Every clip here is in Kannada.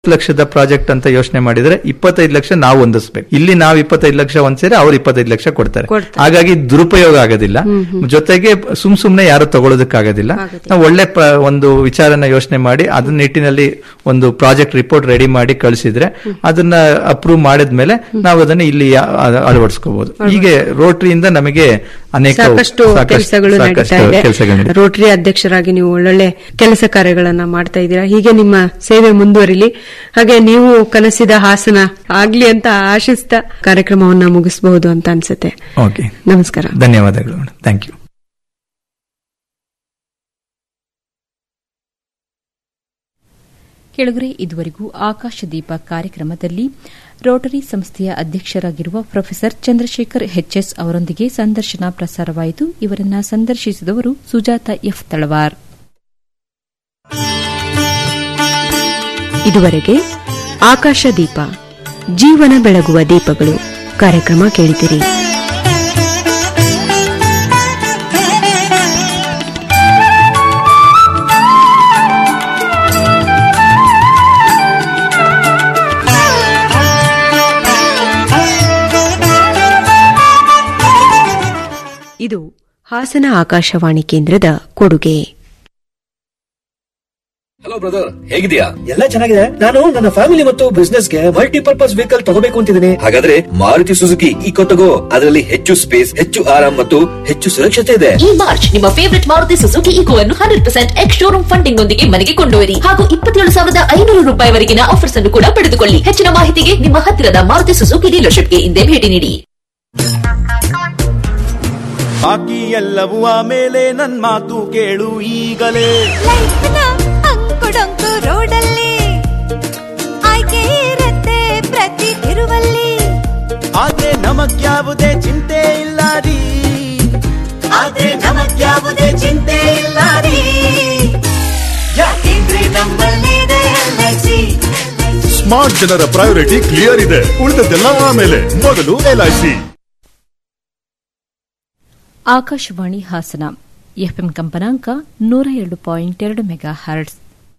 ಲಕ್ಷದ ಪ್ರಾಜೆಕ್ಟ್ ಅಂತ ಯೋಚನೆ ಮಾಡಿದ್ರೆ ಇಪ್ಪತ್ತೈದು ಲಕ್ಷ ನಾವು ಹೊಂದಿಸ್ಬೇಕು ಇಲ್ಲಿ ನಾವು ಇಪ್ಪತ್ತೈದು ಲಕ್ಷ ಹೊಂದಿಸಿದ್ರೆ ಅವ್ರು ಇಪ್ಪತ್ತೈದು ಲಕ್ಷ ಕೊಡ್ತಾರೆ ಹಾಗಾಗಿ ದುರುಪಯೋಗ ಆಗೋದಿಲ್ಲ ಜೊತೆಗೆ ಸುಮ್ ಸುಮ್ನೆ ಯಾರು ತಗೊಳ್ಳೋದಕ್ಕಾಗೋದಿಲ್ಲ ನಾವು ಒಳ್ಳೆ ಪ- ಒಂದು ವಿಚಾರನ ಯೋಚನೆ ಮಾಡಿ ಅದನ್ನ ನಿಟ್ಟಿನಲ್ಲಿ ಒಂದು ಪ್ರಾಜೆಕ್ಟ್ ರಿಪೋರ್ಟ್ ರೆಡಿ ಮಾಡಿ ಕಳಿಸಿದ್ರೆ ಅದನ್ನ ಅಪ್ರೂವ್ ಮಾಡಿದ್ಮೇಲೆ ನಾವು ಅದನ್ನ ಇಲ್ಲಿ ಆ- ಆ- ಅಳವಡಿಸ್ಕೋಬಹುದು ಹೀಗೆ ರೋಟರಿಯಿಂದ ನಮಗೆ ಅನೇಕ ಸಾಕಷ್ಟು ಸಾಕಷ್ಟು- ಕೆಲಸಗಳು ನಡೀತಾ ಸಾಕಷ್ಟು ಇದೆ ಕೆಲಸಗಳಿದೆ ರೋಟರಿ ಅಧ್ಯಕ್ಷರಾಗಿ ನೀವು ಒಳ್ಳೊಳ್ಳೆ ಕೆಲಸ ಕಾರ್ಯಗಳನ್ನ ಮಾಡ್ತಾ ಇದ್ದೀರಾ ಹೀಗೆ ನಿಮ್ಮ ಸೇವೆ ಮುಂದುವರಿಲಿ ಹಾಗೆ ನೀವು ಕನಸಿದ ಹಾಸನ ಆಗ್ಲಿ ಅಂತ ಆಶಿಸ್ತಾ ಕಾರ್ಯಕ್ರಮವನ್ನ ಮುಗಿಸಬಹುದು ಅಂತ ಅನ್ಸುತ್ತೆ ಓಕೆ ನಮಸ್ಕಾರ ಧನ್ಯವಾದಗಳು ಮೇಡಮ್ ಥ್ಯಾಂಕ್ ಯು ಕೆಳಗರೆ ಇದುವರೆಗೂ ಆಕಾಶದೀಪ ಕಾರ್ಯಕ್ರಮದಲ್ಲಿ ರೋಟರಿ ಸಂಸ್ಥೆಯ ಅಧ್ಯಕ್ಷರಾಗಿರುವ ಪ್ರೊಫೆಸರ್ ಚಂದ್ರಶೇಖರ್ ಎಚ್ಎಸ್ ಅವರೊಂದಿಗೆ ಸಂದರ್ಶನ ಪ್ರಸಾರವಾಯಿತು ಇವರನ್ನ ಸಂದರ್ಶಿಸಿದವರು ಸುಜಾತ ಎಫ್ ತಳವಾರ್ ಇದುವರೆಗೆ ಆಕಾಶದೀಪ ಜೀವನ ಬೆಳಗುವ ದೀಪಗಳು ಕಾರ್ಯಕ್ರಮ ಕೇಳಿದಿರಿ ಇದು ಹಾಸನ ಆಕಾಶವಾಣಿ ಕೇಂದ್ರದ ಕೊಡುಗೆ ಹಲೋ ಬ್ರದರ್ ಹೇಗಿದ್ಯಾ ಎಲ್ಲ ಚೆನ್ನಾಗಿದೆ ನಾನು ನನ್ನ ಫ್ಯಾಮಿಲಿ ಮತ್ತು ಬಿಸ್ನೆಸ್ ಗೆ ಮಲ್ಟಿಪರ್ಪಸ್ ವೆಹಿಕಲ್ ತಗೋಬೇಕು ಅಂತಿದ್ದೀನಿ ಹಾಗಾದ್ರೆ ಮಾರುತಿ ಸುಜುಕಿ ಈಕೋ ತಗೋ ಅದರಲ್ಲಿ ಹೆಚ್ಚು ಸ್ಪೇಸ್ ಹೆಚ್ಚು ಆರಾಮ್ ಮತ್ತು ಹೆಚ್ಚು ಸುರಕ್ಷತೆ ಇದೆ ಈ ಮಾರ್ಚ್ ನಿಮ್ಮ ಫೇವರಿಟ್ ಮಾರುತಿ ಸುಜುಕಿ ಈಕೋ ಅನ್ನು hundred percent ex showroom funding ನೊಂದಿಗೆ ಮನೆಗೆ ಕೊಂಡೊಯ್ಯಿರಿ ಹಾಗೂ ಇಪ್ಪತ್ತೇಳು ಸಾವಿರದ ಐನೂರು ರೂಪಾಯಿವರೆಗಿನ ಆಫರ್ಸ್ ಅನ್ನು ಕೂಡ ಪಡೆದುಕೊಳ್ಳಿ ಹೆಚ್ಚಿನ ಮಾಹಿತಿಗೆ ನಿಮ್ಮ ಹತ್ತಿರದ ಮಾರುತಿ ಸುಜುಕಿ ಡೀಲರ್ಶಿಪ್ಗೆ ಹಿಂದೆ ಭೇಟಿ ನೀಡಿ ಬಾಕಿ ಎಲ್ಲವೂ ಆಮೇಲೆ ನನ್ ಮಾತು ಕೇಳು ಈಗಲೇ ಅಂಕುಡೊಂಕು ರೋಡಲ್ಲಿ ಆಯ್ಕೆ ಇರತ್ತೆ ಪ್ರತಿ ತಿರುವಲ್ಲಿ ಆದ್ರೆ ನಮಗ್ಯಾವುದೇ ಚಿಂತೆ ಇಲ್ಲ ರೀ ಆದ್ರೆ ನಮಗ್ಯಾವುದೇ ಚಿಂತೆ ಇಲ್ಲ ರೀ ಯಾಕೆಂದ್ರೆ ನಮ್ಮಲ್ಲಿದೆ ಎಲ್ಐಸಿ ಸ್ಮಾರ್ಟ್ ಜನರ ಪ್ರಯಾರಿಟಿ ಕ್ಲಿಯರ್ ಇದೆ ಉಳಿದದ್ದೆಲ್ಲ ಆಮೇಲೆ ಮೊದಲು ಎಲ್ಐಸಿ ಆಕಾಶವಾಣಿ ಹಾಸನ ಎಫ್ಎಂ ಕಂಪನಾಂಕ ನೂರ ಎರಡು ಪಾಯಿಂಟ್ ಎರಡು ಮೆಗಾ ಹರ್ಟ್ಸ್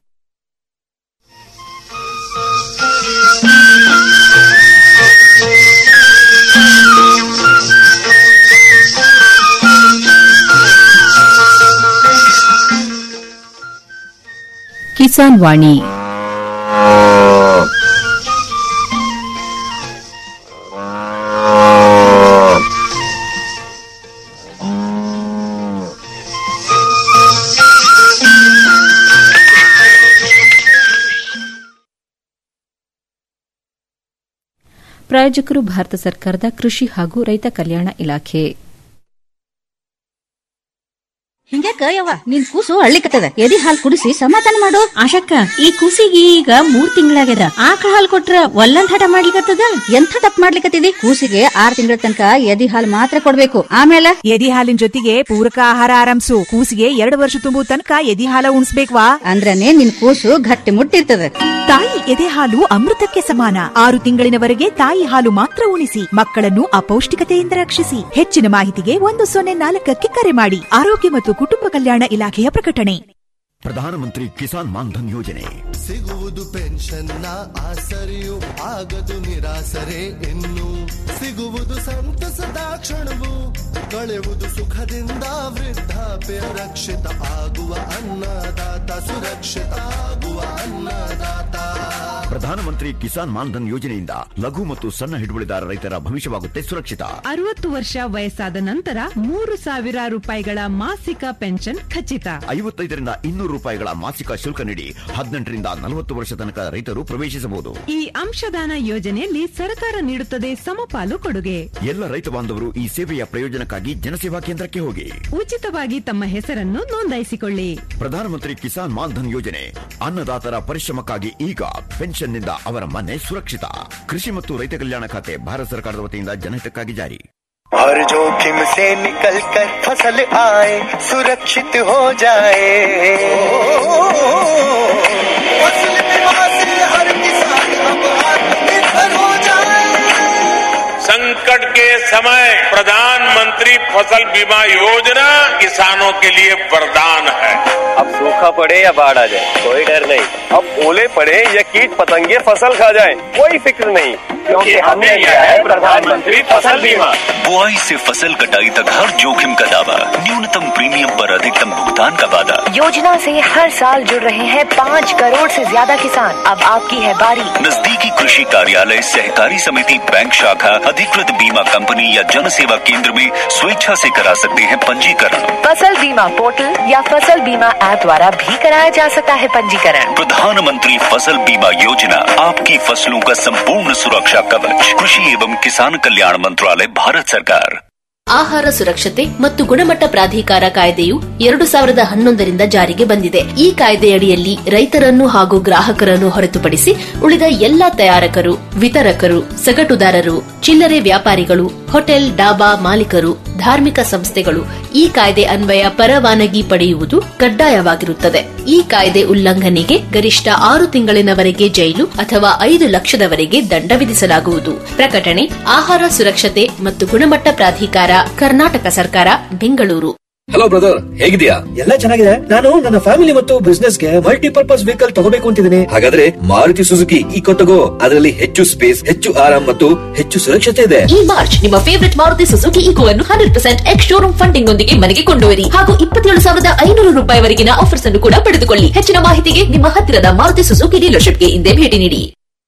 ಕಿಸಾನ್ ವಾಣಿ ಪ್ರಾಯೋಜಕರು ಭಾರತ ಸರ್ಕಾರದ ಕೃಷಿ ಹಾಗೂ ರೈತ ಕಲ್ಯಾಣ ಇಲಾಖೆ ಹಿಂಗ್ಯಾಕ ಯವ್ವ ನಿನ್ ಕೂಸು ಅಳ್ಳಿಕತ್ತದ ಎದಿ ಹಾಲ್ ಕುಡಿಸಿ ಸಮಾಧಾನ ಮಾಡು ಆಶಕ್ಕ ಈ ಕೂಸಿಗೆ ಈಗ ಮೂರ್ ತಿಂಗಳಾಗ್ಯದ ಆಕಳ ಹಾಲ್ ಕೊಟ್ರ ಒಲ್ಲಂದ್ ಹಠ ಮಾಡ್ಲಿಕತ್ತದ ಎಂಥ ತಪ್ಪ ಮಾಡ್ಲಿಕತ್ತಿದಿ ಕೂಸಿಗೆ ಆರ್ ತಿಂಗಳ ತನಕ ಎದಿ ಹಾಲ್ ಮಾತ್ರ ಕೊಡ್ಬೇಕು ಆಮೇಲೆ ಎದಿ ಹಾಲಿನ ಜೊತೆಗೆ ಪೂರಕ ಆಹಾರ ಆರಂಭಿಸು ಕೂಸಿಗೆ ಎರಡು ವರ್ಷ ತುಂಬುವ ತನಕ ಎದಿ ಹಾಲ ಉಣಿಸ್ಬೇಕ್ವಾ ಅಂದ್ರನೇ ನಿನ್ ಕೂಸು ಗಟ್ಟಿ ಮುಟ್ಟಿರ್ತದ ತಾಯಿ ಎದೆ ಹಾಲು ಅಮೃತಕ್ಕೆ ಸಮಾನ ಆರು ತಿಂಗಳಿನವರೆಗೆ ತಾಯಿ ಹಾಲು ಮಾತ್ರ ಉಣಿಸಿ ಮಕ್ಕಳನ್ನು ಅಪೌಷ್ಟಿಕತೆಯಿಂದ ರಕ್ಷಿಸಿ ಹೆಚ್ಚಿನ ಮಾಹಿತಿಗೆ ಒಂದು ಸೊನ್ನೆ ನಾಲ್ಕಕ್ಕೆ ಕರೆ ಮಾಡಿ ಆರೋಗ್ಯ ಮತ್ತು ಕುಟುಂಬ ಕಲ್ಯಾಣ ಇಲಾಖೆಯ ಪ್ರಕಟಣೆ ಪ್ರಧಾನಮಂತ್ರಿ ಕಿಸಾನ್ ಮಾನ್ಧನ್ ಯೋಜನೆ ಸಿಗುವುದು ಪೆನ್ಷನ್ನ ಆಸರೆಯು ಆಗದು ನಿರಾಸರೆ ಇನ್ನು ಸಿಗುವುದು ಸಂತಸದ ಕ್ಷಣವು ಕಳೆಯುವುದು ಸುಖದಿಂದ ವೃದ್ಧಾಪ್ಯ ರಕ್ಷಿತ ಆಗುವ ಅನ್ನದಾತ ಸುರಕ್ಷಿತ ಆಗುವ ಅನ್ನದಾತ ಪ್ರಧಾನಮಂತ್ರಿ ಕಿಸಾನ್ ಮಾನ್ಧನ್ ಯೋಜನೆಯಿಂದ ಲಘು ಮತ್ತು ಸಣ್ಣ ಹಿಡುವಳಿದಾರ ರೈತರ ಭವಿಷ್ಯವಾಗುತ್ತೆ ಸುರಕ್ಷಿತ ಅರವತ್ತು ವರ್ಷ ವಯಸ್ಸಾದ ನಂತರ ಮೂರು ಸಾವಿರ ರೂಪಾಯಿಗಳ ಮಾಸಿಕ ಪೆನ್ಷನ್ ಖಚಿತ ಐವತ್ತೈದರಿಂದ ಇನ್ನೂರು ರೂಪಾಯಿಗಳ ಮಾಸಿಕ ಶುಲ್ಕ ನೀಡಿ ಹದಿನೆಂಟರಿಂದ ನಲವತ್ತು ವರ್ಷ ತನಕ ರೈತರು ಪ್ರವೇಶಿಸಬಹುದು ಈ ಅಂಶದಾನ ಯೋಜನೆಯಲ್ಲಿ ಸರ್ಕಾರ ನೀಡುತ್ತದೆ ಸಮಪಾಲು ಕೊಡುಗೆ ಎಲ್ಲ ರೈತ ಬಾಂಧವರು ಈ ಸೇವೆಯ ಪ್ರಯೋಜನಕ್ಕಾಗಿ ಜನಸೇವಾ ಕೇಂದ್ರಕ್ಕೆ ಹೋಗಿ ಉಚಿತವಾಗಿ ತಮ್ಮ ಹೆಸರನ್ನು ನೋಂದಾಯಿಸಿಕೊಳ್ಳಿ ಪ್ರಧಾನಮಂತ್ರಿ ಕಿಸಾನ್ ಮಾನ್ಧನ್ ಯೋಜನೆ ಅನ್ನದಾತರ ಪರಿಶ್ರಮಕ್ಕಾಗಿ ಈಗ ಪೆನ್ಷನ್ನಿಂದ ಅವರ ಮನೆ ಸುರಕ್ಷಿತ ಕೃಷಿ ಮತ್ತು ರೈತ ಕಲ್ಯಾಣ ಖಾತೆ ಭಾರತ ಸರ್ಕಾರದ ವತಿಯಿಂದ ಜನಹಿತಕ್ಕಾಗಿ ಜಾರಿ हर जोखिम से निकल कर फसल आए सुरक्षित हो जाए फसल बीमा से हर किसान अब आत्मनिर्भर हो जाए संकट के समय प्रधानमंत्री फसल बीमा योजना किसानों के लिए वरदान है अब सूखा पड़े या बाढ़ आ जाए कोई डर नहीं अब ओले पड़े या कीट पतंगे फसल खा जाए कोई फिक्र नहीं क्योंकि हमने लिया है प्रधानमंत्री फसल बीमा बुआई से फसल कटाई तक हर जोखिम का दावा न्यूनतम प्रीमियम पर अधिकतम भुगतान का वादा योजना से हर साल जुड़ रहे हैं पाँच करोड़ से ज्यादा किसान अब आपकी है बारी नजदीकी कृषि कार्यालय सहकारी समिति बैंक शाखा अधिकृत बीमा कंपनी या जन सेवा केंद्र में स्वेच्छा से करा सकते हैं पंजीकरण फसल बीमा पोर्टल या फसल बीमा ऐप द्वारा भी कराया जा सकता है पंजीकरण प्रधानमंत्री फसल बीमा योजना आपकी फसलों का संपूर्ण सुरक्षा कवच कृषि एवं किसान कल्याण मंत्रालय भारत सरकार ಆಹಾರ ಸುರಕ್ಷತೆ ಮತ್ತು ಗುಣಮಟ್ಟ ಪ್ರಾಧಿಕಾರ ಕಾಯ್ದೆಯು ಎರಡು ಸಾವಿರದ ಹನ್ನೊಂದರಿಂದ ಜಾರಿಗೆ ಬಂದಿದೆ ಈ ಕಾಯ್ದೆಯಡಿಯಲ್ಲಿ ರೈತರನ್ನು ಹಾಗೂ ಗ್ರಾಹಕರನ್ನು ಹೊರತುಪಡಿಸಿ ಉಳಿದ ಎಲ್ಲಾ ತಯಾರಕರು ವಿತರಕರು ಸಗಟುದಾರರು ಚಿಲ್ಲರೆ ವ್ಯಾಪಾರಿಗಳು ಹೋಟೆಲ್ ಡಾಬಾ ಮಾಲೀಕರು ಧಾರ್ಮಿಕ ಸಂಸ್ಥೆಗಳು ಈ ಕಾಯ್ದೆ ಅನ್ವಯ ಪರವಾನಗಿ ಪಡೆಯುವುದು ಕಡ್ಡಾಯವಾಗಿರುತ್ತದೆ ಈ ಕಾಯ್ದೆ ಉಲ್ಲಂಘನೆಗೆ ಗರಿಷ್ಠ ಆರು ತಿಂಗಳಿನವರೆಗೆ ಜೈಲು ಅಥವಾ ಐದು ಲಕ್ಷದವರೆಗೆ ದಂಡ ವಿಧಿಸಲಾಗುವುದು ಪ್ರಕಟಣೆ ಆಹಾರ ಸುರಕ್ಷತೆ ಮತ್ತು ಗುಣಮಟ್ಟ ಪ್ರಾಧಿಕಾರ ಕರ್ನಾಟಕ ಸರ್ಕಾರ ಬೆಂಗಳೂರು ಹಲೋ ಬ್ರದರ್ ಹೇಗಿದ್ಯಾ ಎಲ್ಲ ಚೆನ್ನಾಗಿದೆ ನಾನು ನನ್ನ ಫ್ಯಾಮಿಲಿ ಮತ್ತು ಬಿಸ್ನೆಸ್ ಗೆ ಮಲ್ಟಿಪರ್ಪಸ್ ವೆಹಿಕಲ್ ತಗೋಬೇಕು ಅಂತಿದ್ದೀನಿ ಹಾಗಾದ್ರೆ ಮಾರುತಿ ಸುಜುಕಿ ಈಕೋ ತಗೋ ಅದರಲ್ಲಿ ಹೆಚ್ಚು ಸ್ಪೇಸ್ ಹೆಚ್ಚು ಆರಾಮ್ ಮತ್ತು ಹೆಚ್ಚು ಸುರಕ್ಷತೆ ಇದೆ ಈ ಮಾರ್ಚ್ ನಿಮ್ಮ ಫೇವರಿಟ್ ಮಾರುತಿ ಸುಜುಕಿ ಈಕೋ ಅನ್ನು hundred percent ex showroom funding ಒಂದಿಗೆ ಮನೆಗೆ ಕೊಂಡೊಯ್ಯಿರಿ ಹಾಗೂ ಇಪ್ಪತ್ತೇಳು ಸಾವಿರದ ಐನೂರು ರೂಪಾಯಿವರೆಗಿನ ಆಫರ್ಸ್ ಅನ್ನು ಕೂಡ ಪಡೆದುಕೊಳ್ಳಿ ಹೆಚ್ಚಿನ ಮಾಹಿತಿಗೆ ನಿಮ್ಮ ಹತ್ತಿರದ ಮಾರುತಿ ಸುಜುಕಿ ಡೀಲರ್ಶಿಪ್ಗೆ ಹಿಂದೆ ಭೇಟಿ ನೀಡಿ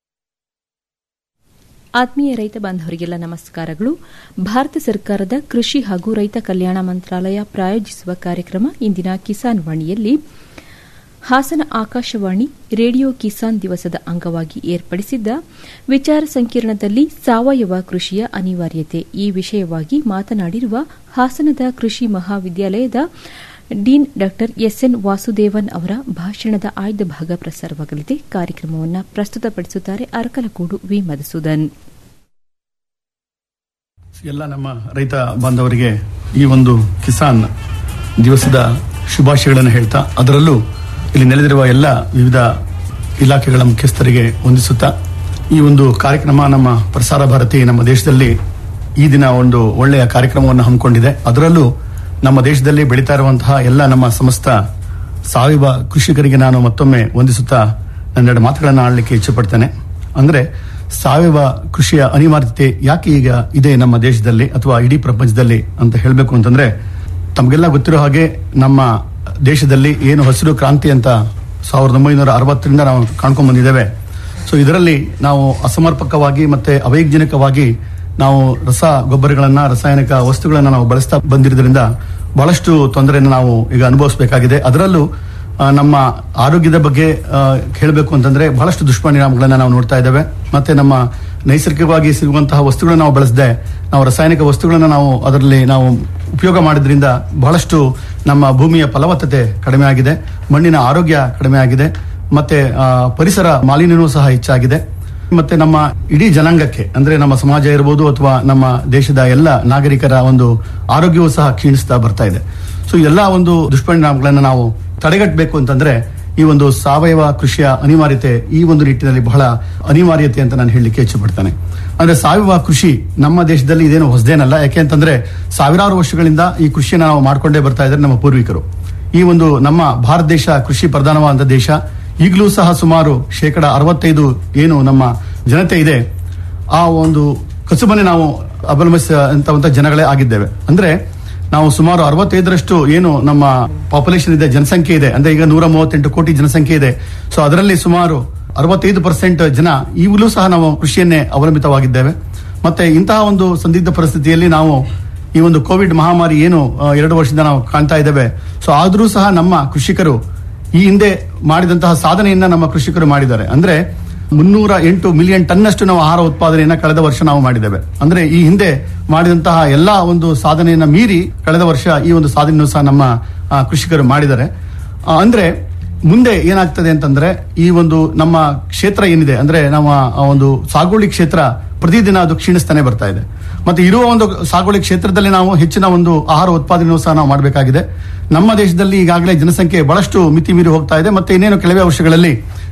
ಆತ್ಮೀಯ ರೈತ ಬಾಂಧವರಿಗೆಲ್ಲ ನಮಸ್ಕಾರಗಳು ಭಾರತ ಸರ್ಕಾರದ ಕೃಷಿ ಹಾಗೂ ರೈತ ಕಲ್ಯಾಣ ಮಂತ್ರಾಲಯ ಪ್ರಾಯೋಜಿಸುವ ಕಾರ್ಯಕ್ರಮ ಇಂದಿನ ಕಿಸಾನ್ ವಾಣಿಯಲ್ಲಿ ಹಾಸನ ಆಕಾಶವಾಣಿ ರೇಡಿಯೋ ಕಿಸಾನ್ ದಿವಸದ ಅಂಗವಾಗಿ ಏರ್ಪಡಿಸಿದ್ದ ವಿಚಾರ ಸಂಕಿರಣದಲ್ಲಿ ಸಾವಯವ ಕೃಷಿಯ ಅನಿವಾರ್ಯತೆ ಈ ವಿಷಯವಾಗಿ ಮಾತನಾಡಿರುವ ಹಾಸನದ ಕೃಷಿ ಮಹಾವಿದ್ಯಾಲಯದ ಡೀನ್ ಡಾ ಎಸ್ಎನ್ ವಾಸುದೇವನ್ ಅವರ ಭಾಷಣದ ಆಯ್ದ ಭಾಗ ಪ್ರಸಾರವಾಗಲಿದೆ ಕಾರ್ಯಕ್ರಮವನ್ನು ಪ್ರಸ್ತುತಪಡಿಸುತ್ತಾರೆ ಅರಕಲಗೂಡು ವಿ ಮಧುಸೂದನ್ ಎಲ್ಲ ನಮ್ಮ ರೈತ ಬಾಂಧವರಿಗೆ ಈ ಒಂದು ಕಿಸಾನ್ ದಿವಸದ ಶುಭಾಶಯಗಳನ್ನು ಹೇಳ್ತಾ ಅದರಲ್ಲೂ ಇಲ್ಲಿ ನೆಲೆದಿರುವ ಎಲ್ಲ ವಿವಿಧ ಇಲಾಖೆಗಳ ಮುಖ್ಯಸ್ಥರಿಗೆ ವಂದಿಸುತ್ತಾ ಈ ಒಂದು ಕಾರ್ಯಕ್ರಮ ನಮ್ಮ ಪ್ರಸಾರ ಭಾರತಿ ನಮ್ಮ ದೇಶದಲ್ಲಿ ಈ ದಿನ ಒಂದು ಒಳ್ಳೆಯ ಕಾರ್ಯಕ್ರಮವನ್ನು ಹಮ್ಮಿಕೊಂಡಿದೆ ಅದರಲ್ಲೂ ನಮ್ಮ ದೇಶದಲ್ಲಿ ಬೆಳೀತಾ ಇರುವಂತಹ ಎಲ್ಲ ನಮ್ಮ ಸಮಸ್ತ ಸಾವಯವ ಕೃಷಿಕರಿಗೆ ನಾನು ಮತ್ತೊಮ್ಮೆ ವಂದಿಸುತ್ತಾ ನನ್ನೆರಡು ಮಾತುಗಳನ್ನು ಆಡಲಿಕ್ಕೆ ಇಚ್ಛೆಪಡ್ತೇನೆ ಅಂದ್ರೆ ಸಾವಯವ ಕೃಷಿಯ ಅನಿವಾರ್ಯತೆ ಯಾಕೆ ಈಗ ಇದೆ ನಮ್ಮ ದೇಶದಲ್ಲಿ ಅಥವಾ ಇಡೀ ಪ್ರಪಂಚದಲ್ಲಿ ಅಂತ ಹೇಳಬೇಕು ಅಂತಂದ್ರೆ ತಮಗೆಲ್ಲ ಗೊತ್ತಿರೋ ಹಾಗೆ ನಮ್ಮ ದೇಶದಲ್ಲಿ ಏನು ಹಸಿರು ಕ್ರಾಂತಿ ಅಂತ ಸಾವಿರದ ಒಂಬೈನೂರ ಅರವತ್ತರಿಂದ ನಾವು ಕಾಣ್ಕೊಂಡ್ ಬಂದಿದ್ದೇವೆ ಸೊ ಇದರಲ್ಲಿ ನಾವು ಅಸಮರ್ಪಕವಾಗಿ ಮತ್ತೆ ಅವೈಜ್ಞಾನಿಕವಾಗಿ ನಾವು ರಸ ಗೊಬ್ಬರಗಳನ್ನ ರಾಸಾಯನಿಕ ವಸ್ತುಗಳನ್ನ ನಾವು ಬಳಸ್ತಾ ಬಂದಿರೋದ್ರಿಂದ ಬಹಳಷ್ಟು ತೊಂದರೆಯನ್ನು ನಾವು ಈಗ ಅನುಭವಿಸಬೇಕಾಗಿದೆ ಅದರಲ್ಲೂ ಆ, ನಮ್ಮ ಆರೋಗ್ಯದ ಬಗ್ಗೆ ಹೇಳಬೇಕು ಅಂತಂದ್ರೆ ಬಹಳಷ್ಟು ದುಷ್ಪರಿಣಾಮಗಳನ್ನ ನಾವು ನೋಡ್ತಾ ಇದ್ದೇವೆ ಮತ್ತೆ ನಮ್ಮ ನೈಸರ್ಗಿಕವಾಗಿ ಸಿಗುವಂತಹ ವಸ್ತುಗಳನ್ನ ನಾವು ಬಳಸದೆ ನಾವು ರಾಸಾಯನಿಕ ವಸ್ತುಗಳನ್ನ ನಾವು ಅದರಲ್ಲಿ ನಾವು ಉಪಯೋಗ ಮಾಡಿದ್ರಿಂದ ಬಹಳಷ್ಟು ನಮ್ಮ ಭೂಮಿಯ ಫಲವತ್ತತೆ ಕಡಿಮೆ ಆಗಿದೆ ಮಣ್ಣಿನ ಆರೋಗ್ಯ ಕಡಿಮೆ ಆಗಿದೆ ಮತ್ತೆ ಆ, ಪರಿಸರ ಮಾಲಿನ್ಯವೂ ಸಹ ಹೆಚ್ಚಾಗಿದೆ ಮತ್ತೆ ನಮ್ಮ ಇಡೀ ಜನಾಂಗಕ್ಕೆ ಅಂದ್ರೆ ನಮ್ಮ ಸಮಾಜ ಇರಬಹುದು ಅಥವಾ ನಮ್ಮ ದೇಶದ ಎಲ್ಲ ನಾಗರಿಕರ ಒಂದು ಆರೋಗ್ಯವೂ ಸಹ ಕ್ಷೀಣಿಸ್ತಾ ಬರ್ತಾ ಇದೆ ಸೊ ಎಲ್ಲ ಒಂದು ದುಷ್ಪರಿಣಾಮಗಳನ್ನ ನಾವು ತಡೆಗಟ್ಟಬೇಕು ಅಂತಂದ್ರೆ ಈ ಒಂದು ಸಾವಯವ ಕೃಷಿಯ ಅನಿವಾರ್ಯತೆ ಈ ಒಂದು ನಿಟ್ಟಿನಲ್ಲಿ ಬಹಳ ಅನಿವಾರ್ಯತೆ ಅಂತ ನಾನು ಹೇಳಲಿಕ್ಕೆ ಇಚ್ಛೆಪಡ್ತೇನೆ ಅಂದ್ರೆ ಸಾವಯವ ಕೃಷಿ ನಮ್ಮ ದೇಶದಲ್ಲಿ ಇದೇನು ಹೊಸದೇನಲ್ಲ ಯಾಕೆ ಅಂತಂದ್ರೆ ಸಾವಿರಾರು ವರ್ಷಗಳಿಂದ ಈ ಕೃಷಿಯನ್ನು ನಾವು ಮಾಡ್ಕೊಂಡೇ ಬರ್ತಾ ಇದ್ದಾರೆ ನಮ್ಮ ಪೂರ್ವಿಕರು ಈ ಒಂದು ನಮ್ಮ ಭಾರತ ದೇಶ ಕೃಷಿ ಪ್ರಧಾನವಾದ ದೇಶ ಈಗಲೂ ಸಹ ಸುಮಾರು ಶೇಕಡ ಅರವತ್ತೈದು ಏನು ನಮ್ಮ ಜನತೆ ಇದೆ ಆ ಒಂದು ಕಸುಬನ್ನೇ ನಾವು ಅವಲಂಬಿಸುವಂತ ಜನಗಳೇ ಆಗಿದ್ದೇವೆ ಅಂದ್ರೆ ನಾವು ಸುಮಾರು ಅರವತ್ತೈದರಷ್ಟು ಏನು ನಮ್ಮ ಪಾಪ್ಯುಲೇಷನ್ ಇದೆ ಜನಸಂಖ್ಯೆ ಇದೆ ಅಂದ್ರೆ ಈಗ ನೂರ ಮೂವತ್ತೆಂಟು ಕೋಟಿ ಜನಸಂಖ್ಯೆ ಇದೆ ಸೊ ಅದರಲ್ಲಿ ಸುಮಾರು ಅರವತ್ತೈದು ಪರ್ಸೆಂಟ್ ಜನ ಈಗಲೂ ಸಹ ನಾವು ಕೃಷಿಯನ್ನೇ ಅವಲಂಬಿತವಾಗಿದ್ದೇವೆ ಮತ್ತೆ ಇಂತಹ ಒಂದು ಸಂದಿಗ್ಧ ಪರಿಸ್ಥಿತಿಯಲ್ಲಿ ನಾವು ಈ ಒಂದು ಕೋವಿಡ್ ಮಹಾಮಾರಿ ಏನು ಆ, ಎರಡು ವರ್ಷದಿಂದ ನಾವು ಕಾಣ್ತಾ ಇದ್ದೇವೆ ಸೊ ಆದರೂ ಸಹ ನಮ್ಮ ಕೃಷಿಕರು ಈ ಹಿಂದೆ ಮಾಡಿದಂತಹ ಸಾಧನೆಯನ್ನ ನಮ್ಮ ಕೃಷಿಕರು ಮಾಡಿದ್ದಾರೆ ಅಂದ್ರೆ ಮುನ್ನೂರ ಎಂಟು ಮಿಲಿಯನ್ ಟನ್ನಷ್ಟು ನಾವು ಆಹಾರ ಉತ್ಪಾದನೆಯನ್ನ ಕಳೆದ ವರ್ಷ ನಾವು ಮಾಡಿದ್ದೇವೆ ಅಂದ್ರೆ ಈ ಹಿಂದೆ ಮಾಡಿದಂತಹ ಎಲ್ಲಾ ಒಂದು ಸಾಧನೆಯನ್ನ ಮೀರಿ ಕಳೆದ ವರ್ಷ ಈ ಒಂದು ಸಾಧನೆಯನ್ನು ಸಹ ನಮ್ಮ ಆ, ಕೃಷಿಕರು ಮಾಡಿದ್ದಾರೆ ಆ, ಅಂದ್ರೆ ಮುಂದೆ ಏನಾಗ್ತದೆ ಅಂತಂದ್ರೆ ಈ ಒಂದು ನಮ್ಮ ಕ್ಷೇತ್ರ ಏನಿದೆ ಅಂದ್ರೆ ನಮ್ಮ ಆ ಒಂದು ಸಾಗುವಳಿ ಕ್ಷೇತ್ರ ಪ್ರತಿದಿನ ಅದು ಕ್ಷೀಣಿಸ್ತಾನೆ ಬರ್ತಾ ಇದೆ ಮತ್ತೆ ಇರುವ ಒಂದು ಸಾಗುವಳಿ ಕ್ಷೇತ್ರದಲ್ಲಿ ನಾವು ಹೆಚ್ಚಿನ ಒಂದು ಆಹಾರ ಉತ್ಪಾದನೆಯೂ ಸಹ ನಾವು ಮಾಡಬೇಕಾಗಿದೆ ನಮ್ಮ ದೇಶದಲ್ಲಿ ಈಗಾಗಲೇ ಜನಸಂಖ್ಯೆ ಬಹಳಷ್ಟು ಮಿತಿ ಮೀರಿ ಹೋಗ್ತಾ ಇದೆ ಮತ್ತೆ ಇನ್ನೇನು ಕೆಲವೇ ವರ್ಷಗಳಲ್ಲಿ